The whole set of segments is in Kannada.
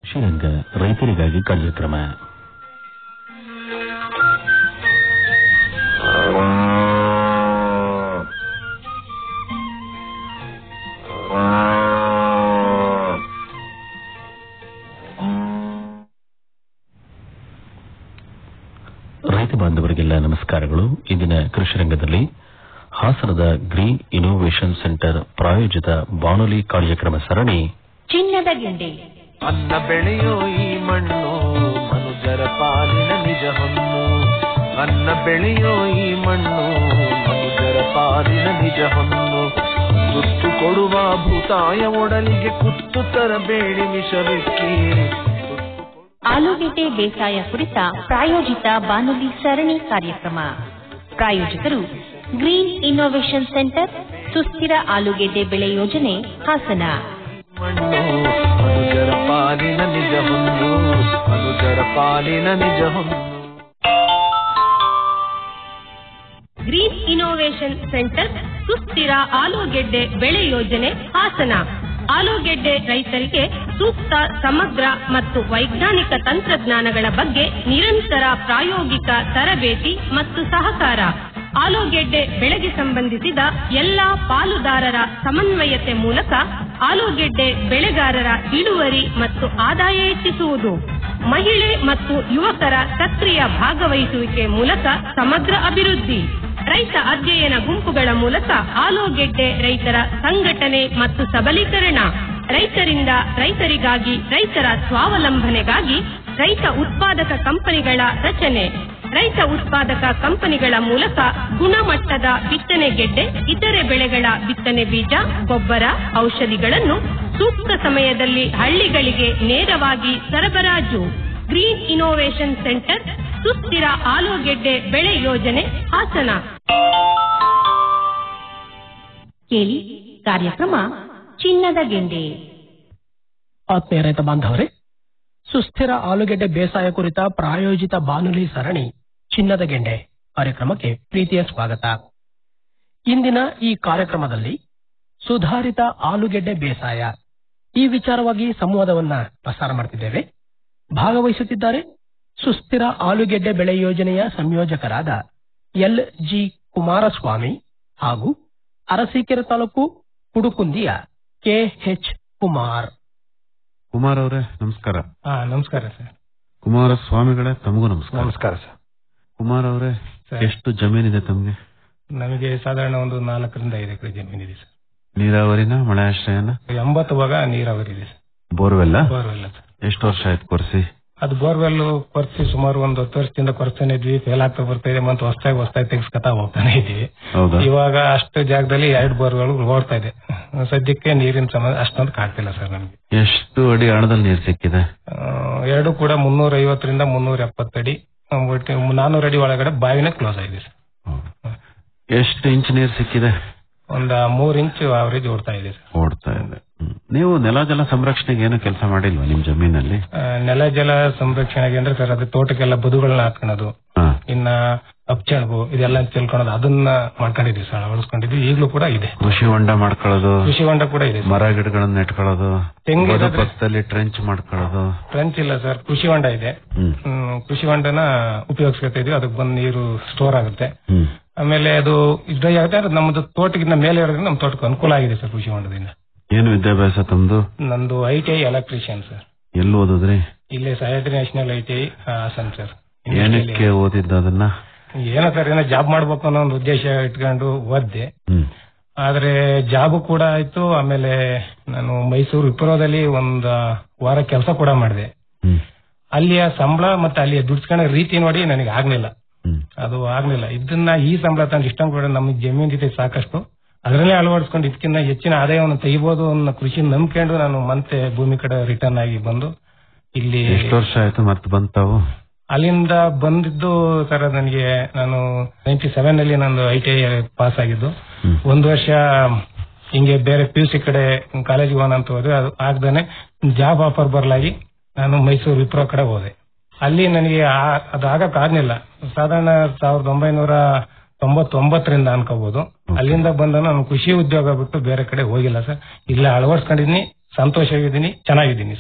ಶ್ರೀರಂಗ ರೈತರಿಗಾಗಿ ಕಾರ್ಯಕ್ರಮ ರೈತ ಬಾಂಧವರಿಗೆಲ್ಲ ನಮಸ್ಕಾರಗಳು ಇಂದಿನ ಕೃಷಿ ರಂಗದಲ್ಲಿ ಹಾಸನದ ಗ್ರೀನ್ ಇನೋವೇಷನ್ ಸೆಂಟರ್ ಪ್ರಾಯೋಜಿತ ಬಾನುಲಿ ಕಾರ್ಯಕ್ರಮ ಸರಣಿ ಚಿನ್ನದ ಗೆಂಡೆ ಅನ್ನ ಬೆಳೆಯೋ ಈ ಮಣ್ಣು ಮನುಜರ ಪಾಲಿನ ನಿಜ ಹೊನ್ನು ಅನ್ನ ಬೆಳೆಯೋ ಈ ಮಣ್ಣು ಮನುಜರ ಪಾಲಿನ ನಿಜ ಹೊನ್ನು ತುತ್ತು ಕೊಡುವ ಭೂತಾಯ ಒಡಲಿಗೆ ಕುತ್ತು ತರಬೇಡಿ ವಿಷವಿಕ್ಕೀರಿ ಆಲೂಗೆಡ್ಡೆ ಬೇಸಾಯ ಕುರಿತ ಪ್ರಾಯೋಜಿತ ಬಾನುಲಿ ಸರಣಿ ಕಾರ್ಯಕ್ರಮ ಪ್ರಾಯೋಜಕರು ಗ್ರೀನ್ ಇನ್ನೋವೇಷನ್ ಸೆಂಟರ್ ಸುಸ್ಥಿರ ಆಲೂಗೆಡ್ಡೆ ಬೆಳೆ ಯೋಜನೆ ಹಾಸನ ಮಣ್ಣು ಮನುಜರ ಪಾಲಿನ ನಿಜ ಹೊನ್ನು ಮನುಜರ ಪಾಲಿನ ನಿಜ ಹೊನ್ನು ಗ್ರೀನ್ ಇನೋವೇಷನ್ ಸೆಂಟರ್ ಸುಸ್ಥಿರ ಆಲೂಗೆಡ್ಡೆ ಬೆಳೆ ಯೋಜನೆ ಹಾಸನ ಆಲೂಗೆಡ್ಡೆ ರೈತರಿಗೆ ಸೂಕ್ತ ಸಮಗ್ರ ಮತ್ತು ವೈಜ್ಞಾನಿಕ ತಂತ್ರಜ್ಞಾನಗಳ ಬಗ್ಗೆ ನಿರಂತರ ಪ್ರಾಯೋಗಿಕ ತರಬೇತಿ ಮತ್ತು ಸಹಕಾರ ಆಲೂಗೆಡ್ಡೆ ಬೆಳೆಗೆ ಸಂಬಂಧಿಸಿದ ಎಲ್ಲಾ ಪಾಲುದಾರರ ಸಮನ್ವಯತೆ ಮೂಲಕ ಆಲೂಗೆಡ್ಡೆ ಬೆಳೆಗಾರರ ಇಳುವರಿ ಮತ್ತು ಆದಾಯ ಹೆಚ್ಚಿಸುವುದು ಮಹಿಳೆ ಮತ್ತು ಯುವಕರ ಸಕ್ರಿಯ ಭಾಗವಹಿಸುವಿಕೆ ಮೂಲಕ ಸಮಗ್ರ ಅಭಿವೃದ್ಧಿ ರೈತ ಅಧ್ಯಯನ ಗುಂಪುಗಳ ಮೂಲಕ ಆಲೂಗೆಡ್ಡೆ ರೈತರ ಸಂಘಟನೆ ಮತ್ತು ಸಬಲೀಕರಣ ರೈತರಿಂದ ರೈತರಿಗಾಗಿ ರೈತರ ಸ್ವಾವಲಂಬನೆಗಾಗಿ ರೈತ ಉತ್ಪಾದಕ ಕಂಪನಿಗಳ ರಚನೆ ರೈತ ಉತ್ಪಾದಕ ಕಂಪನಿಗಳ ಮೂಲಕ ಗುಣಮಟ್ಟದ ಬಿತ್ತನೆ ಗೆಡ್ಡೆ ಇತರೆ ಬೆಳೆಗಳ ಬಿತ್ತನೆ ಬೀಜ ಗೊಬ್ಬರ ಔಷಧಿಗಳನ್ನು ಸೂಕ್ತ ಸಮಯದಲ್ಲಿ ಹಳ್ಳಿಗಳಿಗೆ ನೇರವಾಗಿ ಸರಬರಾಜು ಗ್ರೀನ್ ಇನೋವೇಷನ್ ಸೆಂಟರ್ ಸುಸ್ಥಿರ ಆಲೂಗೆಡ್ಡೆ ಬೆಳೆ ಯೋಜನೆ ಹಾಸನ ಕೇಳಿ ಕಾರ್ಯಕ್ರಮ ಚಿನ್ನದ ಗೆಂಡೆ ಆತ್ಮೀಯ ರೈತ ಬಾಂಧವರೇ ಸುಸ್ಥಿರ ಆಲೂಗೆಡ್ಡೆ ಬೇಸಾಯ ಕುರಿತ ಪ್ರಾಯೋಜಿತ ಬಾನುಲಿ ಸರಣಿ ಚಿನ್ನದ ಗೆಂಡೆ ಕಾರ್ಯಕ್ರಮಕ್ಕೆ ಪ್ರೀತಿಯ ಸ್ವಾಗತ ಇಂದಿನ ಈ ಕಾರ್ಯಕ್ರಮದಲ್ಲಿ ಸುಧಾರಿತ ಆಲೂಗೆಡ್ಡೆ ಬೇಸಾಯ ಈ ವಿಚಾರವಾಗಿ ಸಂವಾದವನ್ನ ಪ್ರಸಾರ ಮಾಡ್ತಿದ್ದೇವೆ ಭಾಗವಹಿಸುತ್ತಿದ್ದಾರೆ ಸುಸ್ಥಿರ ಆಲೂಗೆಡ್ಡೆ ಬೆಳೆ ಯೋಜನೆಯ ಸಂಯೋಜಕರಾದ ಎಲ್ ಜಿ ಕುಮಾರಸ್ವಾಮಿ ಹಾಗೂ ಅರಸೀಕೆರೆ ತಾಲೂಕು ಕುಡುಕುಂದಿಯ ಕೆ ಎಚ್ ಕುಮಾರ್ ಕುಮಾರ್ ಅವರೇ ನಮಸ್ಕಾರ ಹಾ ನಮಸ್ಕಾರ ಸರ್ ಕುಮಾರಸ್ವಾಮಿಗಳೇ ತಮಗೂ ನಮಸ್ಕಾರ ನಮಸ್ಕಾರ ಸರ್ ಕುಮಾರ್ ಅವರೇ ಸರ್. ಎಷ್ಟು ಜಮೀನಿದೆ ತಮ್ಗೆ ನಮಗೆ ಸಾಧಾರಣ ಒಂದು ನಾಲ್ಕರಿಂದ ಐದು ಎಕರೆ ಜಮೀನಿದೆ ಸರ್ ನೀರಾವರಿನ ಮಳೆ ಆಶ್ರಯನ ಎಂಬತ್ತು ಭಾಗ ನೀರಾವರಿ ಇದೆ ಸರ್ ಬೋರ್ವೆಲ್ಲ ಬೋರ್ವೆಲ್ ಸರ್ ಎಷ್ಟು ವರ್ಷ ಆಯ್ತು ಕೊರ್ಸಿ ಅದು ಬೋರ್ವೆಲ್ ಕೊರ್ಸಿ ಸುಮಾರು ಒಂದು ಹತ್ತು ವರ್ಷದಿಂದ ಕೊರ್ತಾನೆ ಇದ್ವಿ ಫೇಲ್ ಆಗ್ತಾ ಬರ್ತಾ ಇದೆ ಮತ್ತೆ ಹೊಸದಾಗಿ ಹೊಸದಾಗಿ ತೆಗೆಸ್ಕೊತಾ ಹೋಗ್ತಾನೆ ಇದೀವಿ ಹೌದಾ ಇವಾಗ ಅಷ್ಟು ಜಾಗದಲ್ಲಿ ಎರಡು ಬೋರ್ವೆಲ್ ಓಡ್ತಾ ಇದೆ ಸದ್ಯಕ್ಕೆ ನೀರಿನ ಸಮಯ ಅಷ್ಟೊಂದು ಕಾಡ್ತಿಲ್ಲ ಸರ್ ನಮಗೆ ಎಷ್ಟು ಅಡಿ ಆಳದಲ್ಲಿ ನೀರು ಸಿಕ್ಕಿದೆ ಎರಡು ಕೂಡ ಮುನ್ನೂರ ಐವತ್ತರಿಂದ ಮುನ್ನೂರ ಎಪ್ಪತ್ತಡಿ ನಾನೂರು ಅಡಿ ಒಳಗಡೆ ಬಾವಿನೇ ಕ್ಲೋಸ್ ಆಗಿದೆ ಸರ್ ಎಷ್ಟು ಇಂಚ್ ನೀರು ಸಿಕ್ಕಿದೆ ಒಂದ್ ಮೂರ್ ಇಂಚ್ ಅವರೇಜ್ ಓಡ್ತಾ ಇದೆ ಸರ್ ಓಡ್ತಾ ಇದೆ ಹ್ಮ್. ನೀವು ನೆಲ ಜಲ ಸಂರಕ್ಷಣೆಗೆ ಏನು ಕೆಲಸ ಮಾಡಿಲ್ವಾ ನಿಮ್ ಜಮೀನಲ್ಲಿ ಆ, ನೆಲ ಜಲ ಸಂರಕ್ಷಣೆಗೆ ಅಂದ್ರೆ ಸರ್ ಅದು ತೋಟಕ್ಕೆಲ್ಲ ಬದುಗಳನ್ನ ಹಾಕೊಳ್ಳೋದು ಹಾ ಇನ್ನ ಅಪ್ಚಣಗು ಇದೆಲ್ಲ ತಿಳ್ಕೊಳೋದು ಅದನ್ನ ಮಾಡ್ಕೊಂಡಿದ್ವಿ ಸರ್ ಅಳವಡಿಸ್ಕೊಂಡಿದ್ವಿ ಈಗಲೂ ಕೂಡ ಇದೆ ಕೃಷಿ ಹೊಂಡ ಮಾಡ್ಕೊಳ್ಳೋದು ಕೃಷಿ ಹೊಂಡ ಕೂಡ ಇದೆ ಮರ ಗಿಡಗಳನ್ನ ನೆಟ್ಕೊಳ್ಳೋದು ತೆಂಗು ಬದು ಇರೋದ್ರೆ- ಪಕ್ಕದಲ್ಲಿ ಟ್ರೆಂಚ್ ಮಾಡ್ಕೊಳ್ಳೋದು ಟ್ರಂಚ್ ಇಲ್ಲ ಸರ್ ಕೃಷಿ ಹೊಂಡ ಇದೆ ಹ್ಮ್ ಹ್ಮ್, ಕೃಷಿ ಹೊಂಡನ ಉಪಯೋಗಿಸ್ಕೊತಾ ಇದೀವಿ ಅದಕ್ಕೆ ಬಂದು ನೀರು ಸ್ಟೋರ್ ಆಗುತ್ತೆ ಹ್ಮ್ ಆಮೇಲೆ ಅದು ಡ್ರೈ ಆಗುತ್ತೆ ಅಂದ್ರೆ ನಮ್ದು ತೋಟಕ್ಕಿಂತ ಮೇಲೆ ಇರೋದ್ರಿಂದ ನಮ್ಮ ತೋಟಕ್ಕೆ ಅನುಕೂಲ ಆಗಿದೆ ಸರ್ ಕೃಷಿ ಹೊಂಡದಿಂದ ಏನು ವಿದ್ಯಾಭ್ಯಾಸ ತಮ್ದು ನಂದು I T I electrician sir ಎಲ್ಲಿ ಓದಿದ್ರಿ ಇಲ್ಲೇ Sahyadri national I T I Hassan sir ಏನಕ್ಕೆ ಓದಿದ್ದು ಅದನ್ನ ಏನೋ ಸರ್ ಏನೋ ಜಾಬ್ ಮಾಡ್ಬೇಕು ಅನ್ನೋ ಒಂದು ಉದ್ದೇಶ ಇಟ್ಕೊಂಡು ಓದ್ದೆ ಹ್ಮ್ ಆದ್ರೆ ಜಾಬ್ ಕೂಡ ಆಯ್ತು ಆಮೇಲೆ ನಾನು ಮೈಸೂರು ವಿಪ್ರೋದಲ್ಲಿ ಒಂದ್ ವಾರ ಕೆಲಸ ಕೂಡ ಮಾಡಿದೆ ಹ್ಮ್ ಅಲ್ಲಿಯ ಸಂಬಳ ಮತ್ತೆ ಅಲ್ಲಿಯ ದುಡ್ಸ್ಕೊಳ್ಳೋ ರೀತಿ ನೋಡಿ ನನಗೆ ಆಗ್ಲಿಲ್ಲ ಹ್ಮ್ ಅದು ಆಗ್ಲಿಲ್ಲ ಇದನ್ನ ಈ ಸಂಬಳ ತಂದು ಇಷ್ಟೊಂದು ಕೂಡ ನಮ್ಮ ಜಮೀನ್ ಜೊತೆ ಸಾಕಷ್ಟು ಅದರಲ್ಲೇ ಅಳವಡಿಸ್ಕೊಂಡು ಇದಕ್ಕಿಂತ ಹೆಚ್ಚಿನ ಆದಾಯವನ್ನು ತೆಗಿಬಹುದು ಅನ್ನೋ ಕೃಷಿ ನಂಬ್ಕೊಂಡು ನಾನು ಮತ್ತೆ ಭೂಮಿ ಕಡೆ ರಿಟರ್ನ್ ಆಗಿ ಬಂದು ಇಲ್ಲಿ ಎಷ್ಟು ವರ್ಷ ಆಯ್ತು ಮತ್ತೆ ಬಂತಾವು ಅಲ್ಲಿಂದ ಬಂದಿದ್ದು ಸರ್ ನನಗೆ ನಾನು ನೈನ್ಟಿ ಸೆವೆನ್ ಅಲ್ಲಿ ನಂದು ಐ ಟಿ ಐ ಪಾಸ್ ಆಗಿದ್ದು ಹ್ಮ್. ಒಂದು ವರ್ಷ ಹಿಂಗೆ ಬೇರೆ ಪಿ ಯು ಸಿ ಕಡೆ ಕಾಲೇಜಿಗೆ ಹೋಗೋಣ ಅಂತ ಹೋದ್ರೆ ಅದು ಆಗ್ದೇನೆ ಜಾಬ್ ಆಫರ್ ಬರಲಾಗಿ ನಾನು ಮೈಸೂರು ವಿಪ್ರೋ ಕಡೆ ಹೋದೆ ಅಲ್ಲಿ ನನಗೆ ಆ- ಅದು ಆಗಕ್ ಆಗ್ಲಿಲ್ಲ ಸಾಧಾರಣ ಸಾವಿರದ ಒಂಬೈನೂರ ತೊಂಬತ್ತೊಂಬತ್ತರಿಂದ ಅನ್ಕೋಬಹುದು ಅಲ್ಲಿಂದ ಬಂದ ನಾನು ಕೃಷಿ ಉದ್ಯೋಗ ಬಿಟ್ಟು ಬೇರೆ ಕಡೆ ಹೋಗಿಲ್ಲ ಸರ್ ಇಲ್ಲೇ ಅಳವಡಿಸ್ಕೊಂಡಿದೀನಿ ಸಂತೋಷವಾಗಿದ್ದೀನಿ ಚೆನ್ನಾಗಿದ್ದೀನಿ ಸರ್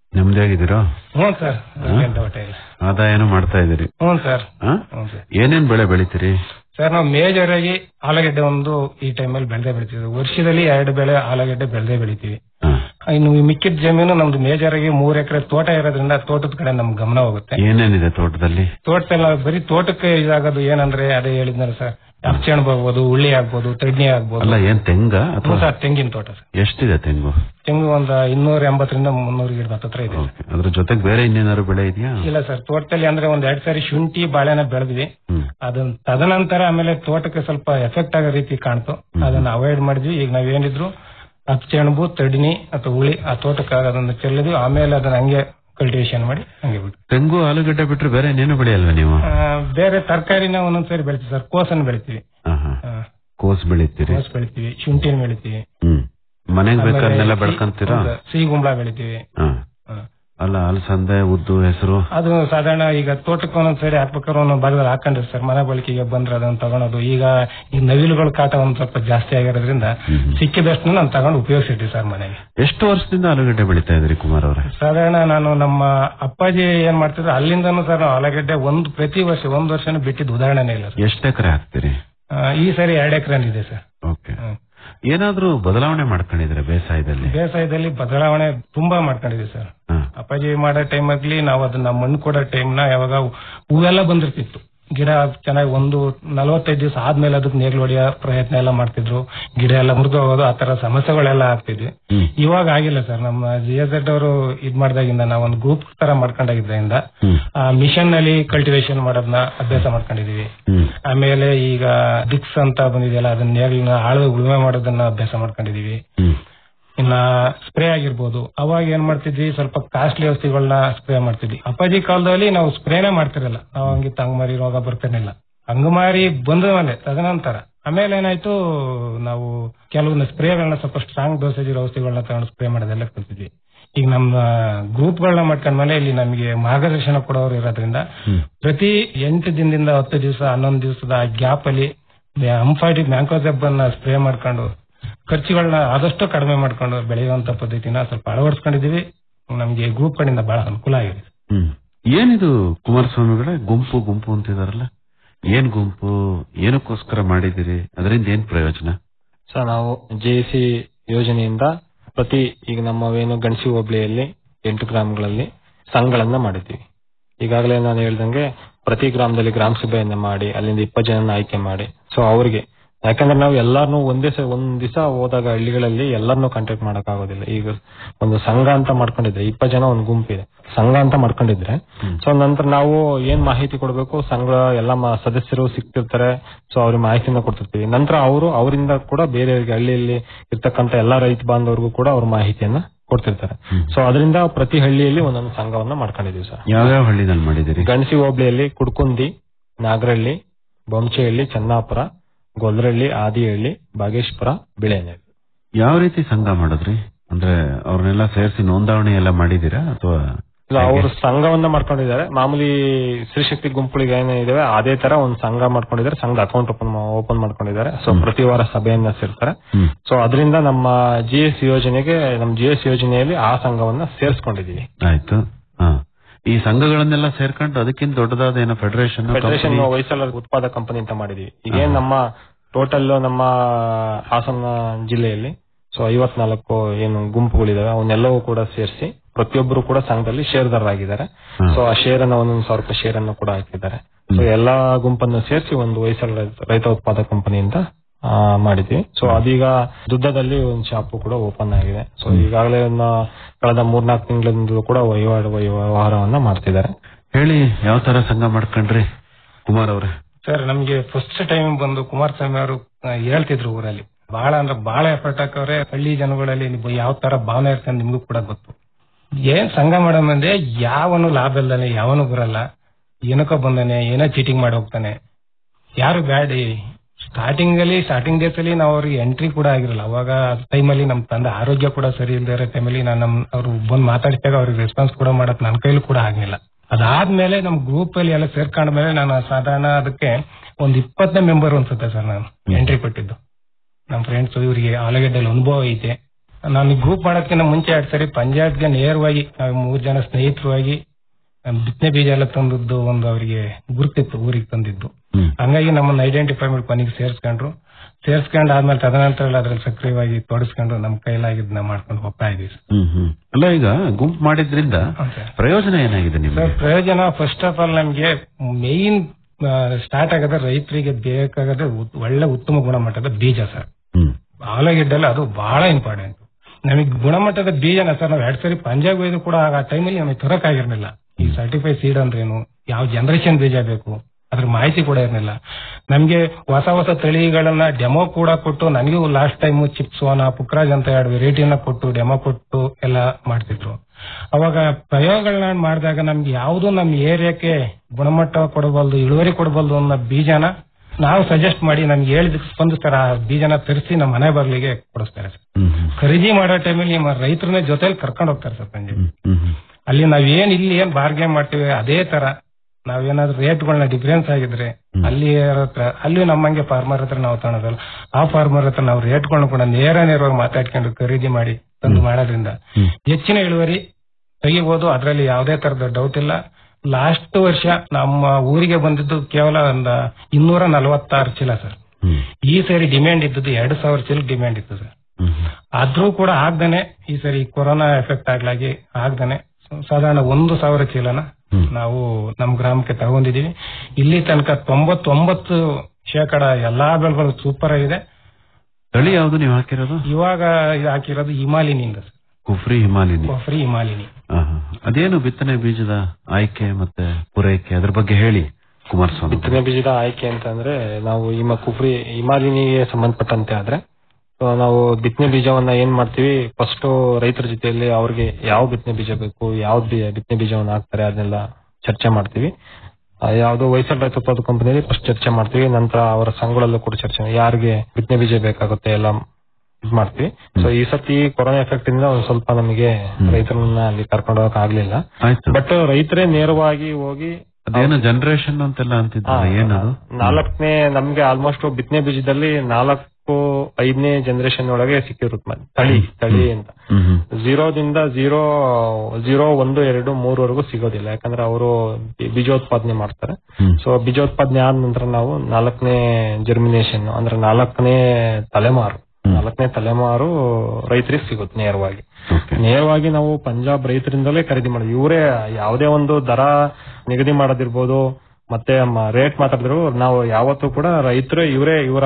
ನೆಮ್ಮದಿಯಾಗಿದ್ದೀರೋ ಹ್ಞೂ ಸರ್ ಎಂತ ಹೊಟ್ಟೆ ಇಲ್ಲ ಆದಾಯನೂ ಮಾಡ್ತಾ ಇದೀರಿ ಹ್ಞೂ ಸರ್ ಆ? ಹ್ಞೂ ಸರ್ ಏನೇನ್ ಬೆಳೆ ಬೆಳಿತೀರಿ ಸರ್ ನಾವು ಮೇಜರ್ ಆಗಿ ಆಲೂಗಡ್ಡೆ ಒಂದು ಈ ಟೈಮಲ್ಲಿ ಬೆಳೆದೇ ಬೆಳಿತೀವಿ ವರ್ಷದಲ್ಲಿ ಎರಡು ಬೆಳೆ ಆಲೂಗಡ್ಡೆ ಬೆಳೆದೇ ಬೆಳಿತೀವಿ ಆ. ಇನ್ನು ಈ ಮಿಕ್ಕಿದ ಜಮೀನು ನಮ್ದು ಮೇಜರ್ ಆಗಿ ಮೂರ್ ಎಕರೆ ತೋಟ ಇರೋದ್ರಿಂದ ತೋಟದ ಕಡೆ ನಮ್ ಗಮನ ಹೋಗುತ್ತೆ ಏನೇನಿದೆ ತೋಟದಲ್ಲಿ ತೋಟದಲ್ಲ ಬರೀ ತೋಟಕ್ಕೆ ಇದಾಗೋದು ಏನಂದ್ರೆ ಅದೇ ಹೇಳಿದ್ನಲ್ಲ ಸರ್ ಅಪ್ಚಣ್ ಬರ್ಬೋದು ಉಳ್ಳಿ ಆಗ್ಬೋದು ತಡ್ನಿ ಆಗ್ಬೋದು ಅಲ್ಲ ಏನ್ ತೆಂಗ ಹ್ಞೂ ಅಥವಾ ಸರ್ ತೆಂಗಿನ ತೋಟ ಸರ್ ಎಷ್ಟಿದೆ ತೆಂಗು ತೆಂಗು ಒಂದು ಇನ್ನೂರ ಎಂಬತ್ತರಿಂದ ಮುನ್ನೂರು ಗಿಡದ ಹತ್ರ ಇದೆ ಸರ್. ಓಕೆ. ಅದ್ರ ಜೊತೆಗೆ ಬೇರೆ ಇನ್ನೇನಾದ್ರು ಬೆಳೆ ಇದೆಯಾ ಇಲ್ಲ ಸರ್ ತೋಟದಲ್ಲಿ ಅಂದ್ರೆ ಒಂದ್ ಎರಡ್ ಸಾರಿ ಶುಂಠಿ ಬಾಳೆನ ಬೆಳೆದ್ವಿ ಹ್ಮ್ ಅದನ್ನ ತದನಂತರ ಆಮೇಲೆ ತೋಟಕ್ಕೆ ಸ್ವಲ್ಪ ಎಫೆಕ್ಟ್ ಆಗೋ ರೀತಿ ಕಾಣ್ತು ಅದನ್ನ ಅವಾಯ್ಡ್ ಮಾಡಿದ್ವಿ ಈಗ ನಾವೇನಿದ್ರು ಅಚ್ಚೆಣಬು ತಡಿನಿ ಅಥವಾ ಹುಳಿ ಆ ತೋಟಕ್ಕೆ ಅದನ್ನ ಚೆಲ್ಲಿದ್ವಿ ಆಮೇಲೆ ಅದನ್ನ ಹಂಗೆ ಕಲ್ಟಿವೇಶನ್ ಮಾಡಿ ಹಂಗೆ ಬಿಟ್ಟು ತೆಂಗು ಆಲೂಗಡ್ಡೆ ಬಿಟ್ರೆ ಬೇರೆ ಇನ್ನೇನು ಬೆಳೆಯಲ್ವಾ ನೀವು ಬೇರೆ ತರಕಾರಿನ ಒಂದೊಂದ್ಸರಿ ಬೆಳಿತೀವಿ ಸರ್ ಕೋಸನ್ ಬೆಳಿತೀವಿ ಆ, ಹಾ. ಆ, ಕೋಸ್ ಬೆಳಿತೀರಿ ಕೋಸ್ ಬೆಳಿತೀವಿ ಶುಂಠಿನ ಬೆಳಿತೀವಿ ಹ್ಮ್ ಮನೆಗ್ ಬೇಕಾದ್ನೆಲ್ಲ ಆಮೇಲೆ ಬೆಳ್ಕಂತೀರಾ ಸಿಹಿ- ಸಿಹಿ ಗುಂಬಳ ಬೆಳಿತೀವಿ ಹಾ. ಆ. ಅಲ್ಲ ಅಲಸಂದೆ ಉದ್ದು ಹೆಸರು ಅದು ಸಾಧಾರಣ ಈಗ ತೋಟಕ್ಕೆ ಒಂದೊಂದ್ ಸರಿ ಹಾಕ್ಬೇಕಾದ್ರೆ ಒಂದೊಂದ್ ಭಾಗದಲ್ಲಿ ಹಾಕೊಂಡ್ರಿ ಸರ್ ಮನೆ ಬಳಕೆಗೆ ಬಂದ್ರೆ ಅದನ್ನ ತಗೊಳೋದು ಈಗ ಈ ನವಿಲುಗಳ ಕಾಟ ಒಂದ್ ಸ್ವಲ್ಪ ಜಾಸ್ತಿ ಆಗಿರೋದ್ರಿಂದ ಸಿಕ್ಕಿದಷ್ಟು ನಾನು ತಗೊಂಡು ಉಪಯೋಗಿಸಿದ್ವಿ ಸರ್ ಮನೆಗೆ ಎಷ್ಟು ವರ್ಷದಿಂದ ಆಲೂಗಡ್ಡೆ ಬೆಳಿತಾ ಇದ್ರಿ ಕುಮಾರ್ ಅವರೇ ಸಾಧಾರಣ ನಾನು ನಮ್ಮ ಅಪ್ಪಾಜಿ ಏನ್ ಮಾಡ್ತಿದ್ರು ಅಲ್ಲಿಂದನೂ ಸರ್ ನಾವು ಆಲೂಗಡ್ಡೆ ಒಂದು ಪ್ರತಿ ವರ್ಷ ಒಂದ್ ವರ್ಷನೂ ಬಿಟ್ಟಿದ್ದು ಉದಾಹರಣೆ ಇಲ್ಲ ಸರ್ ಎಷ್ಟು ಎಕರೆ ಹಾಕ್ತೀರಿ ಆ, ಈ ಸರಿ ಎರಡ್ ಎಕರೆ ಇದೆ ಸರ್ ಓಕೆ ಏನಾದ್ರೂ ಬದಲಾವಣೆ ಮಾಡ್ಕೊಂಡಿದ್ರೆ ಬೇಸಾಯದಲ್ಲಿ ಬೇಸಾಯದಲ್ಲಿ ಬದಲಾವಣೆ ತುಂಬಾ ಮಾಡ್ಕೊಂಡಿದ್ದೀವಿ ಸರ್ ಹಾ. ಅಪ್ಪಾಜಿ ಮಾಡೋ ಟೈಮಲ್ಲಿ ನಾವು ಅದನ್ನ ಮಣ್ಣು ಕೊಡೋ ಟೈಮ್ನ ಯಾವಾಗ ಹೂವೆಲ್ಲ ಬಂದಿರ್ತಿತ್ತು ಗಿಡ ಚೆನ್ನಾಗಿ ಒಂದು ನಲವತ್ತೈದು ದಿವಸ ಆದ್ಮೇಲೆ ಅದಕ್ಕೆ ನೇಗ್ಲು ಹೊಡೆಯೋ ಪ್ರಯತ್ನ ಎಲ್ಲ ಮಾಡ್ತಿದ್ರು ಗಿಡ ಎಲ್ಲ ಮುರಿದು ಹೋಗೋದು ಆ ತರ ಸಮಸ್ಯೆಗಳೆಲ್ಲ ಆಗ್ತಿದ್ವಿ ಹ್ಮ್. ಇವಾಗ ಆಗಿಲ್ಲ ಸರ್ ನಮ್ಮ ಜಿ ಎಸ್ ಎಡ್ ಅವರು ಇದ್ ಮಾಡ್ದಾಗಿಂದ ನಾವು ಒಂದು ಗ್ರೂಪ್ ತರ ಮಾಡ್ಕೊಂಡಾಗಿದ್ದರಿಂದ ಹ್ಮ್. ಆ ಮಿಷನ್ ನಲ್ಲಿ ಕಲ್ಟಿವೇಶನ್ ಮಾಡೋದನ್ನ ಅಭ್ಯಾಸ ಮಾಡ್ಕೊಂಡಿದೀವಿ ಹ್ಮ್ ಆಮೇಲೆ ಈಗ ದಿಕ್ಸ್ ಅಂತ ಬಂದಿದೆಯಲ್ಲ ಅದನ್ನ ನೇಗಿಲನ್ನ ಆಳವೆ ಉಳುಮೆ ಮಾಡೋದನ್ನ ಅಭ್ಯಾಸ ಮಾಡ್ಕೊಂಡಿದೀವಿ ಹ್ಮ್ ಇನ್ನ ಸ್ಪ್ರೇ ಆಗಿರ್ಬೋದು ಅವಾಗ ಏನ್ ಮಾಡ್ತಿದ್ವಿ ಸ್ವಲ್ಪ ಕಾಸ್ಟ್ಲಿ ಔಷಧಿಗಳನ್ನ ಸ್ಪ್ರೇ ಮಾಡ್ತಿದ್ವಿ ಅಪ್ಪಾಜಿ ಕಾಲದಲ್ಲಿ ನಾವು ಸ್ಪ್ರೇನೇ ಮಾಡ್ತಿರಲ್ಲ ನಾವು ಹಂಗೆ ತಂಗಮಾರಿ ರೋಗ ಬರ್ತಿರ್ಲಿಲ್ಲ ಹಂಗಮಾರಿ ಬಂದ ಮೇಲೆ ತದನಂತರ ಆಮೇಲೆ ಏನಾಯ್ತು ನಾವು ಕೆಲವೊಂದು ಸ್ಪ್ರೇಗಳನ್ನ ಸ್ವಲ್ಪ ಸ್ಟ್ರಾಂಗ್ ಡೋಸೇಜ್ ಇರೋ ಔಷಧಿಗಳನ್ನ ತಗೊಂಡು ಸ್ಪ್ರೇ ಮಾಡೋದೆಲ್ಲ ಕಲ್ತಿದ್ವಿ ಈಗ ನಮ್ಮ ಗ್ರೂಪ್ಗಳನ್ನ ಮಾಡ್ಕೊಂಡ್ಮೇಲೆ ಇಲ್ಲಿ ನಮಗೆ ಮಾರ್ಗದರ್ಶನ ಕೊಡೋರು ಇರೋದ್ರಿಂದ ಪ್ರತಿ ಎಂಟು ದಿನದಿಂದ ಹತ್ತು ದಿವಸ ಹನ್ನೊಂದು ದಿವಸದ ಗ್ಯಾಪ್ ಅಲ್ಲಿ ಅಂಫೈಟಿ ಮ್ಯಾಂಕೋಸೆಬ್ ಅನ್ನ ಸ್ಪ್ರೇ ಮಾಡ್ಕೊಂಡು ಖರ್ಚುಗಳನ್ನ ಆದಷ್ಟು ಕಡಿಮೆ ಮಾಡ್ಕೊಂಡು ಬೆಳೆಯುವಂತ ಪದ್ಧತಿನ ಸ್ವಲ್ಪ ಅಳವಡಿಸ್ಕೊಂಡಿದೀವಿ ನಮ್ಗೆ ಗ್ರೂಪ್ ಕಡೆಯಿಂದ ಬಹಳ ಅನುಕೂಲ ಆಗಿದೆ ಹ್ಮ್ ಏನಿದು ಕುಮಾರಸ್ವಾಮಿಗಳೇ ಗುಂಪು ಗುಂಪು ಅಂತಿದಾರಲ್ಲ ಏನ್ ಗುಂಪು ಏನಕ್ಕೋಸ್ಕರ ಮಾಡಿದಿರಿ ಅದರಿಂದ ಏನ್ ಪ್ರಯೋಜನ ಸರ್ ನಾವು ಜೆಸಿ ಯೋಜನೆಯಿಂದ ಪ್ರತಿ ಈಗ ನಮ್ಮವೇನು ಗಣಸಿ ಹೋಬಳಿಯಲ್ಲಿ ಎಂಟು ಗ್ರಾಮಗಳಲ್ಲಿ ಸಂಘಗಳನ್ನ ಮಾಡಿದ್ದೀವಿ ಈಗಾಗಲೇ ನಾನು ಹೇಳ್ದಂಗೆ ಪ್ರತಿ ಗ್ರಾಮದಲ್ಲಿ ಗ್ರಾಮ ಸಭೆಯನ್ನ ಮಾಡಿ ಅಲ್ಲಿಂದ ಇಪ್ಪತ್ತು ಜನ ಆಯ್ಕೆ ಮಾಡಿ ಸೊ ಅವರಿಗೆ ಯಾಕಂದ್ರೆ ನಾವು ಎಲ್ಲಾರನು ಒಂದೇ ಸ ಒಂದ್ ದಿವಸ ಹೋದಾಗ ಹಳ್ಳಿಗಳಲ್ಲಿ ಎಲ್ಲರನ್ನೂ ಕಾಂಟ್ಯಾಕ್ಟ್ ಮಾಡಕ್ ಆಗೋದಿಲ್ಲ ಈಗ ಒಂದು ಸಂಘ ಅಂತ ಮಾಡ್ಕೊಂಡಿದ್ರೆ ಇಪ್ಪತ್ತು ಜನ ಒಂದು ಗುಂಪಿದೆ ಸಂಘ ಅಂತ ಮಾಡ್ಕೊಂಡಿದ್ರೆ ಸೊ ನಂತರ ನಾವು ಏನ್ ಮಾಹಿತಿ ಕೊಡಬೇಕು ಸಂಘ ಎಲ್ಲ ಮ- ಸದಸ್ಯರು ಸಿಗ್ತಿರ್ತಾರೆ ಸೊ ಅವ್ರಿಗೆ ಮಾಹಿತಿನ ಕೊಡ್ತಿರ್ತೀವಿ ನಂತರ ಅವರು ಅವರಿಂದ ಕೂಡ ಬೇರೆಯವರಿಗೆ ಹಳ್ಳಿಯಲ್ಲಿ ಇರ್ತಕ್ಕಂತ ಎಲ್ಲಾ ರೈತ ಬಾಂಧವರಿಗೂ ಕೂಡ ಅವ್ರ ಮಾಹಿತಿಯನ್ನ ಕೊಡ್ತಿರ್ತಾರೆ ಸೊ ಅದರಿಂದ ಪ್ರತಿ ಹಳ್ಳಿಯಲ್ಲಿ ಒಂದೊಂದು ಸಂಘವನ್ನ ಮಾಡ್ಕೊಂಡಿದೀವಿ ಸರ್ ಯಾವ್ಯಾವ ಹಳ್ಳಿನಲ್ಲಿ ಮಾಡಿದಿರಿ ಗಣಸಿ ಹೋಬಳಿಯಲ್ಲಿ ಕುಡ್ಕುಂದಿ ನಾಗರಹಳ್ಳಿ ಬೊಂಚೆಹಳ್ಳಿ ಚನ್ನಾಪುರ ಗೊಲ್ರಹಳ್ಳಿ ಆದಿಹಳ್ಳಿ ಬಾಗೇಶ್ವರ ಬಿಳೆನೆ ಯಾವ ರೀತಿ ಸಂಘ ಮಾಡಿದ್ರಿ ಅಂದ್ರೆ ಅವ್ರನ್ನೆಲ್ಲ ಸೇರಿಸಿ ನೋಂದಾವಣಿ ಎಲ್ಲ ಮಾಡಿದೀರಾ ಅಥವಾ ಇಲ್ಲ ಅವರು ಸಂಘವನ್ನ ಮಾಡ್ಕೊಂಡಿದ್ದಾರೆ ಮಾಮೂಲಿ ಸ್ತ್ರೀಶಕ್ತಿ ಗುಂಪುಗಳಿಗೆ ಏನಿದಾವೆ ಅದೇ ತರ ಒಂದು ಸಂಘ ಮಾಡ್ಕೊಂಡಿದ್ದಾರೆ ಸಂಘ ಅಕೌಂಟ್ ಓಪನ್ ಓಪನ್ ಮಾಡ್ಕೊಂಡಿದ್ದಾರೆ ಸೊ ಪ್ರತಿ ವಾರ ಸಭೆಯನ್ನ ಸೇರ್ತಾರೆ ಹ್ಮ್. ಸೊ ಅದರಿಂದ ನಮ್ಮ ಜಿ ಎಸ್ ಯೋಜನೆಗೆ ನಮ್ಮ ಜಿ ಎಸ್ ಯೋಜನೆಯಲ್ಲಿ ಆ ಸಂಘವನ್ನ ಸೇರಿಸ್ಕೊಂಡಿದೀವಿ ಆಯ್ತು ಹಾ ಈ ಸಂಘಗಳನ್ನೆಲ್ಲ ಸೇರ್ಕೊಂಡು ಅದಕ್ಕಿಂತ ದೊಡ್ಡದಾದ ಏನೋ ಫೆಡರೇಷನ್ ಫೆಡರೇಷನ್ ಹೊಯ್ಸಳ ಉತ್ಪಾದಕ ಕಂಪನಿ ಅಂತ ಮಾಡಿದೀವಿ ಈಗೇನ್ ನಮ್ಮ ಟೋಟಲ್ ನಮ್ಮ ಹಾಸನ ಜಿಲ್ಲೆಯಲ್ಲಿ ಸೊ ಐವತ್ನಾಲ್ಕು ಏನು ಗುಂಪುಗಳಿದಾವೆ ಅವನ್ನೆಲ್ಲವೂ ಕೂಡ ಸೇರಿಸಿ ಪ್ರತಿಯೊಬ್ಬರು ಕೂಡ ಸಂಘದಲ್ಲಿ ಷೇರ್ದಾರರಾಗಿದ್ದಾರೆ ಸೊ ಆ ಶೇರ್ ಅನ್ನ ಒಂದೊಂದು ಸಾವಿರ ರೂಪಾಯಿ ಶೇರ್ ಅನ್ನು ಕೂಡ ಹಾಕಿದ್ದಾರೆ ಸೊ ಎಲ್ಲಾ ಗುಂಪನ್ನು ಸೇರಿಸಿ ಒಂದು ಹೊಯ್ಸಳ ರೈತ- ರೈತ ಉತ್ಪಾದಕ ಕಂಪನಿಯಿಂದ ಆ, ಮಾಡಿದ್ವಿ ಸೊ ಅದೀಗ ದುದ್ದದಲ್ಲಿ ಒಂದು ಶಾಪ್ ಕೂಡ ಓಪನ್ ಆಗಿದೆ ಸೊ ಈಗಾಗಲೇ ಒಂದು ಕಳೆದ ಮೂರ್ನಾಲ್ಕು ತಿಂಗಳಿಂದಲೂ ಕೂಡ ವಹಿವಾಟು ವ್ಯವಹಾರವನ್ನ ಮಾಡ್ತಿದ್ದಾರೆ ಹೇಳಿ ಯಾವ ತರ ಸಂಘ ಮಾಡ್ಕೊಂಡ್ರಿ ಕುಮಾರ್ ಅವ್ರೆ ಸರ್ ನಮ್ಗೆ ಫಸ್ಟ್ ಟೈಮ್ ಬಂದು ಕುಮಾರಸ್ವಾಮಿ ಅವರು ಆ, ಹೇಳ್ತಿದ್ರು ಊರಲ್ಲಿ ಬಹಳ ಅಂದ್ರೆ ಬಹಳ ಎಫರ್ಟ್ ಹಾಕವ್ರೆ ಹಳ್ಳಿ ಜನಗಳಲ್ಲಿ ನೀವು ಯಾವ ತರ ಭಾವನೆ ಇರ್ತದೆ ನಿಮ್ಗೂ ಕೂಡ ಗೊತ್ತು ಏನ್ ಸಂಘ ಮಾಡೋ ಮಂದೆ ಯಾವನು ಲಾಭ ಇಲ್ದಾನೆ ಯಾವನು ಬರಲ್ಲ ಏನಕ್ಕೋ ಬಂದಾನೆ ಏನೋ ಚೀಟಿಂಗ್ ಮಾಡಿ ಹೋಗ್ತಾನೆ ಯಾರು ಬ್ಯಾಡ ಸ್ಟಾರ್ಟಿಂಗ್ ಅಲ್ಲಿ ಸ್ಟಾರ್ಟಿಂಗ್ ಡೇಸ್ ಅಲ್ಲಿ ನಾವು ಅವ್ರಿಗೆ ಎಂಟ್ರಿ ಕೂಡ ಆಗಿರಲ್ಲ ಅವಾಗ ಟೈಮಲ್ಲಿ ನಮ್ ತಂದೆ ಆರೋಗ್ಯ ಕೂಡ ಸರಿ ಇಲ್ಲದೆ ಇರೋ ಟೈಮಲ್ಲಿ ನಾನು ನಮ್ ಅವ್ರು ಬಂದು ಮಾತಾಡಿದಾಗ ಅವ್ರಿಗೆ ರೆಸ್ಪಾನ್ಸ್ ಕೂಡ ಮಾಡಕ್ ನನ್ನ ಕೈಲೂ ಕೂಡ ಆಗ್ಲಿಲ್ಲ ಅದಾದ್ಮೇಲೆ ನಮ್ ಗ್ರೂಪ್ ಅಲ್ಲಿ ಎಲ್ಲ ಸೇರ್ಕೊಂಡ್ಮೇಲೆ ನಾನು ಸಾಧಾರಣ ಅದಕ್ಕೆ ಒಂದ್ ಇಪ್ಪತ್ತನೇ ಮೆಂಬರ್ ಅನ್ಸುತ್ತೆ ಸರ್ ನಾನು ಎಂಟ್ರಿ ಕೊಟ್ಟಿದ್ದು ನಮ್ ಫ್ರೆಂಡ್ಸ್ ಇವರಿಗೆ ಆಲೂಗಡ್ಡೆಯಲ್ಲಿ ಅನುಭವ ಐತೆ ನಾನು ಗ್ರೂಪ್ ಮಾಡೋದಕ್ಕಿಂತ ಮುಂಚೆ ಎರಡು ಸರಿ ಪಂಚಾಯತ್ಗೆ ನೇರವಾಗಿ ನಾವು ಮೂರ್ ಜನ ಸ್ನೇಹಿತರಾಗಿ ಬಿತ್ತನೆ ಬೀಜ ಎಲ್ಲ ತಂದದ್ದು ಒಂದು ಅವರಿಗೆ ಗುರುತಿತ್ತು ಊರಿಗೆ ತಂದಿದ್ದು ಹ್ಮ್ ಹಂಗಾಗಿ ನಮ್ಮನ್ನ ಐಡೆಂಟಿಫೈ ಮಾಡಿ ಕೊನೆಗೆ ಸೇರ್ಸ್ಕೊಂಡ್ರು ಸೇರ್ಸ್ಕೊಂಡ್ ಆದ್ಮೇಲೆ ತದನಂತರ ಎಲ್ಲ ಅದ್ರಲ್ಲಿ ಸಕ್ರಿಯವಾಗಿ ತೊಡಸ್ಕೊಂಡು ನಮ್ ಕೈಲಾಗಿದ್ನ ಮಾಡ್ಕೊಂಡು ಹೋಗ್ತಾ ಇದೀವಿ ಸರ್. ಹ್ಮ್ ಹ್ಮ್ ಅಲ್ಲ ಈಗ ಗುಂಪು ಮಾಡಿದ್ರಿಂದ ಹೌದು ಸರ್. ಪ್ರಯೋಜನ ಏನಾಗಿದೆ ನಿಮ್ಗೆ ಸರ್ ಪ್ರಯೋಜನ ಫಸ್ಟ್ ಆಫ್ ಆಲ್ ನಮ್ಗೆ ಮೇನ್ ಸ್ಟಾರ್ಟ್ ಆಗದೆ ರೈತರಿಗೆ ಬೇಕಾಗದೆ ಉತ್- ಒಳ್ಳೆ ಉತ್ತಮ ಗುಣಮಟ್ಟದ ಬೀಜ ಸರ್ ಹ್ಮ್ ಆಲೂಗೆಡ್ಡೆಲ್ಲ ಅದು ಬಹಳ ಇಂಪಾರ್ಟೆಂಟ್ ನಮಗೆ ಗುಣಮಟ್ಟದ ಬೀಜನ ಸರ್ ನಾವು ಎರಡ್ ಸರಿ ಪಂಜಾಬ್ ಒಯ್ದು ಕೂಡ ಆ ಟೈಮಲ್ಲಿ ನಮಗೆ ತರಕಾಗಿರ್ಲಿಲ್ಲ ಈ ಸರ್ಟಿಫೈ ಸೀಡ್ ಅಂದ್ರೇನು ಯಾವ ಜನರೇಷನ್ ಬೀಜ ಬೇಕು ಅದ್ರ ಮಾಹಿತಿ ಕೂಡ ಇರಲಿಲ್ಲ ನಮ್ಗೆ ಹೊಸ ಹೊಸ ತಳಿಗಳನ್ನ ಡೆಮೋ ಕೂಡ ಕೊಟ್ಟು ನನಗೂ ಲಾಸ್ಟ್ ಟೈಮ್ ಚಿಪ್ಸೋನ ಪುಕ್ರಾಜ್ ಅಂತ ಎರಡು ವೆರೈಟಿನ ಕೊಟ್ಟು ಡೆಮೋ ಕೊಟ್ಟು ಎಲ್ಲ ಮಾಡ್ತಿದ್ರು ಅವಾಗ ಪ್ರಯೋಗಗಳನ್ನ ಮಾಡಿದಾಗ ನಮ್ಗೆ ಯಾವುದು ನಮ್ಮ ಏರಿಯಾಕ್ಕೆ ಗುಣಮಟ್ಟ ಕೊಡಬಲ್ದು ಇಳುವರಿ ಕೊಡಬಲ್ದು ಅನ್ನೋ ಬೀಜನ ನಾವು ಸಜೆಸ್ಟ್ ಮಾಡಿ ನಮ್ಗೆ ಹೇಳಿದ ಸ್ಪಂದಿಸ್ತಾರೆ ಆ ಬೀಜನ ತರಿಸಿ ನಮ್ಮ ಮನೆ ಬರ್ಲಿಗೆ ಕೊಡಿಸ್ತಾರೆ ಸರ್ ಹ್ಮ್ ಹ್ಮ್ ಖರೀದಿ ಮಾಡೋ ಟೈಮಲ್ಲಿ ನಮ್ಮ ರೈತರನ್ನ ಜೊತೆಲಿ ಕರ್ಕೊಂಡು ಹೋಗ್ತಾರೆ ಸರ್ ಸಂಜೆ ಹ್ಮ್ ಹ್ಮ್ ಹ್ಮ್ ಅಲ್ಲಿ ನಾವ್ ಏನ್ ಇಲ್ಲಿ ಏನ್ ಬಾರ್ಗೇನ್ ಮಾಡ್ತೀವಿ ಅದೇ ತರ ನಾವೇನಾದ್ರೂ ರೇಟ್ಗಳನ್ನ ಡಿಫರೆನ್ಸ್ ಆಗಿದ್ರೆ ಅಲ್ಲಿ ಹತ್ರ ಅಲ್ಲಿ ನಮ್ಮಂಗೆ ಫಾರ್ಮರ್ ಹತ್ರ ನಾವು ತಗೊಳೋದಲ್ಲ ಆ ಫಾರ್ಮರ್ ಹತ್ರ ನಾವು ರೇಟ್ಗಳನ್ನ ಕೂಡ ನೇರ ನೇರವಾಗಿ ಮಾತಾಡ್ಕೊಂಡು ಖರೀದಿ ಮಾಡಿ ತಂದು ಮಾಡೋದ್ರಿಂದ ಹೆಚ್ಚಿನ ಇಳುವರಿ ತೆಗಿಬಹುದು ಅದರಲ್ಲಿ ಯಾವುದೇ ತರದ ಡೌಟ್ ಇಲ್ಲ ಲಾಸ್ಟ್ ವರ್ಷ ನಮ್ಮ ಊರಿಗೆ ಬಂದಿದ್ದು ಕೇವಲ ಒಂದು ಇನ್ನೂರ ನಲವತ್ತಾರು ಚೀಲ ಸರ್ ಹ್ಮ್ ಈ ಸರಿ ಡಿಮ್ಯಾಂಡ್ ಇದ್ದದ್ದು ಎರಡು ಸಾವಿರ ಚೀಲ ಡಿಮ್ಯಾಂಡ್ ಇತ್ತು ಸರ್ ಹ್ಮ್ ಹ್ಮ್ ಆದ್ರೂ ಕೂಡ ಆಗ್ದೇನೆ ಈ ಸರಿ ಕೊರೋನಾ ಎಫೆಕ್ಟ್ ಆಗ್ಲಾಗಿ ಆಗ್ದೇನೆ ಸಾಧಾರಣ ಒಂದು ಸಾವಿರ ಚೀಲನ ಹ್ಮ್. ನಾವು ನಮ್ ಗ್ರಾಮಕ್ಕೆ ತಗೊಂಡಿದೀವಿ ಇಲ್ಲಿ ತನಕ ತೊಂಬತ್ತೊಂಬತ್ತು ಶೇಕಡ ಎಲ್ಲಾ ಬೆಳೆಗಳು ಸೂಪರ್ ಆಗಿದೆ ತಳಿ ಯಾವ್ದು ನೀವು ಹಾಕಿರೋದು ಇವಾಗ ಇದು ಹಾಕಿರೋದು ಹಿಮಾಲಿನಿಂದ ಕುಫ್ರಿ ಹಿಮಾಲಿನಿ ಫ್ರೀ ಹಿಮಾಲಿನಿ ಆಹಾ. ಅದೇನು ಬಿತ್ತನೆ ಬೀಜದ ಆಯ್ಕೆ ಮತ್ತೆ ಪೂರೈಕೆ ಅದ್ರ ಬಗ್ಗೆ ಹೇಳಿ ಕುಮಾರಸ್ವಾಮಿ ಬಿತ್ತನೆ ಬೀಜದ ಆಯ್ಕೆ ಅಂತಂದ್ರೆ ನಾವು ಹಿಮ ಕುಫ್ರಿ ಹಿಮಾಲಿನಿಗೆ ಸಂಬಂಧಪಟ್ಟಂತೆ ಆದ್ರೆ ಸೊ ನಾವು ಬಿತ್ತನೆ ಬೀಜವನ್ನ ಏನ್ ಮಾಡ್ತೀವಿ ಫಸ್ಟ್ ರೈತರ ಜೊತೆಯಲ್ಲಿ ಅವ್ರಿಗೆ ಯಾವ ಬಿತ್ತನೆ ಬೀಜ ಬೇಕು ಯಾವ ಬಿತ್ತನೆ ಬೀಜವನ್ನ ಹಾಕ್ತಾರೆ ಅದನ್ನೆಲ್ಲ ಚರ್ಚೆ ಮಾಡ್ತೀವಿ ಆ, ಯಾವ್ದೋ ವೈಸಲ್ ರೈತ ಉತ್ಪಾದಕ ಕಂಪನಿಯಲ್ಲಿ ಫಸ್ಟ್ ಚರ್ಚೆ ಮಾಡ್ತೀವಿ ನಂತರ ಅವರ ಸಂಘಗಳಲ್ಲೂ ಕೂಡ ಚರ್ಚೆ ಯಾರಿಗೆ ಬಿತ್ತನೆ ಬೀಜ ಬೇಕಾಗುತ್ತೆ ಎಲ್ಲ ಇದ್ ಮಾಡ್ತೀವಿ ಸೊ ಈ ಸತಿ ಕೊರೋನಾ ಎಫೆಕ್ಟ್ ಇಂದ ಒಂದ್ ಸ್ವಲ್ಪ ನಮಗೆ ರೈತರನ್ನ ಅಲ್ಲಿ ಕರ್ಕೊಂಡು ಹೋಗಕ್ ಆಗ್ಲಿಲ್ಲ ಆಯ್ತು ಬಟ್ ರೈತರೇ ನೇರವಾಗಿ ಹೋಗಿ ಅದೇನು ಜನರೇಷನ್ ಅಂತೆಲ್ಲ ಅಂತಿದ್ರ ಏನದು ನಾಲ್ಕನೇ ನಮ್ಗೆ ಆಲ್ಮೋಸ್ಟ್ ಬಿತ್ತನೆ ಬೀಜದಲ್ಲಿ ನಾಲ್ಕು ಐದನೇ ಜನರೇಷನ್ ಒಳಗೆ ಸಿಕ್ಕಿರುತ್ತೆ ತಳಿ ತಳಿ ಅಂತ ಹ್ಮ್ ಹ್ಮ್ ಝೀರೋದಿಂದ ಝೀರೋ ಝೀರೋ ಒಂದು ಎರಡು ಮೂರವರೆಗೂ ಸಿಗೋದಿಲ್ಲ ಯಾಕಂದ್ರೆ ಅವರು ಬೀಜೋತ್ಪಾದನೆ ಮಾಡ್ತಾರೆ ಹ್ಮ್. ಸೊ ಬೀಜೋತ್ಪಾದನೆ ಆದ ನಂತರ ನಾವು ನಾಲ್ಕನೇ ಜರ್ಮಿನೇಷನ್ ಅಂದ್ರೆ ನಾಲ್ಕನೇ ತಲೆಮಾರು ನಾಲ್ಕನೇ ತಲೆಮಾರು ರೈತರಿಗೆ ಸಿಗುತ್ತೆ ನೇರವಾಗಿ Okay. ನೇರವಾಗಿ ನಾವು ಪಂಜಾಬ್ ರೈತರಿಂದಲೇ ಖರೀದಿ ಮಾಡೋದು ಇವರೇ ಯಾವುದೇ ಒಂದು ದರ ನಿಗದಿ ಮಾಡೋದಿರ್ಬೋದು ಮತ್ತೆ ರೇಟ್ ಮಾತಾಡಿದ್ರು ನಾವು ಯಾವತ್ತೂ ಕೂಡ ರೈತರು ಇವರೇ ಇವರ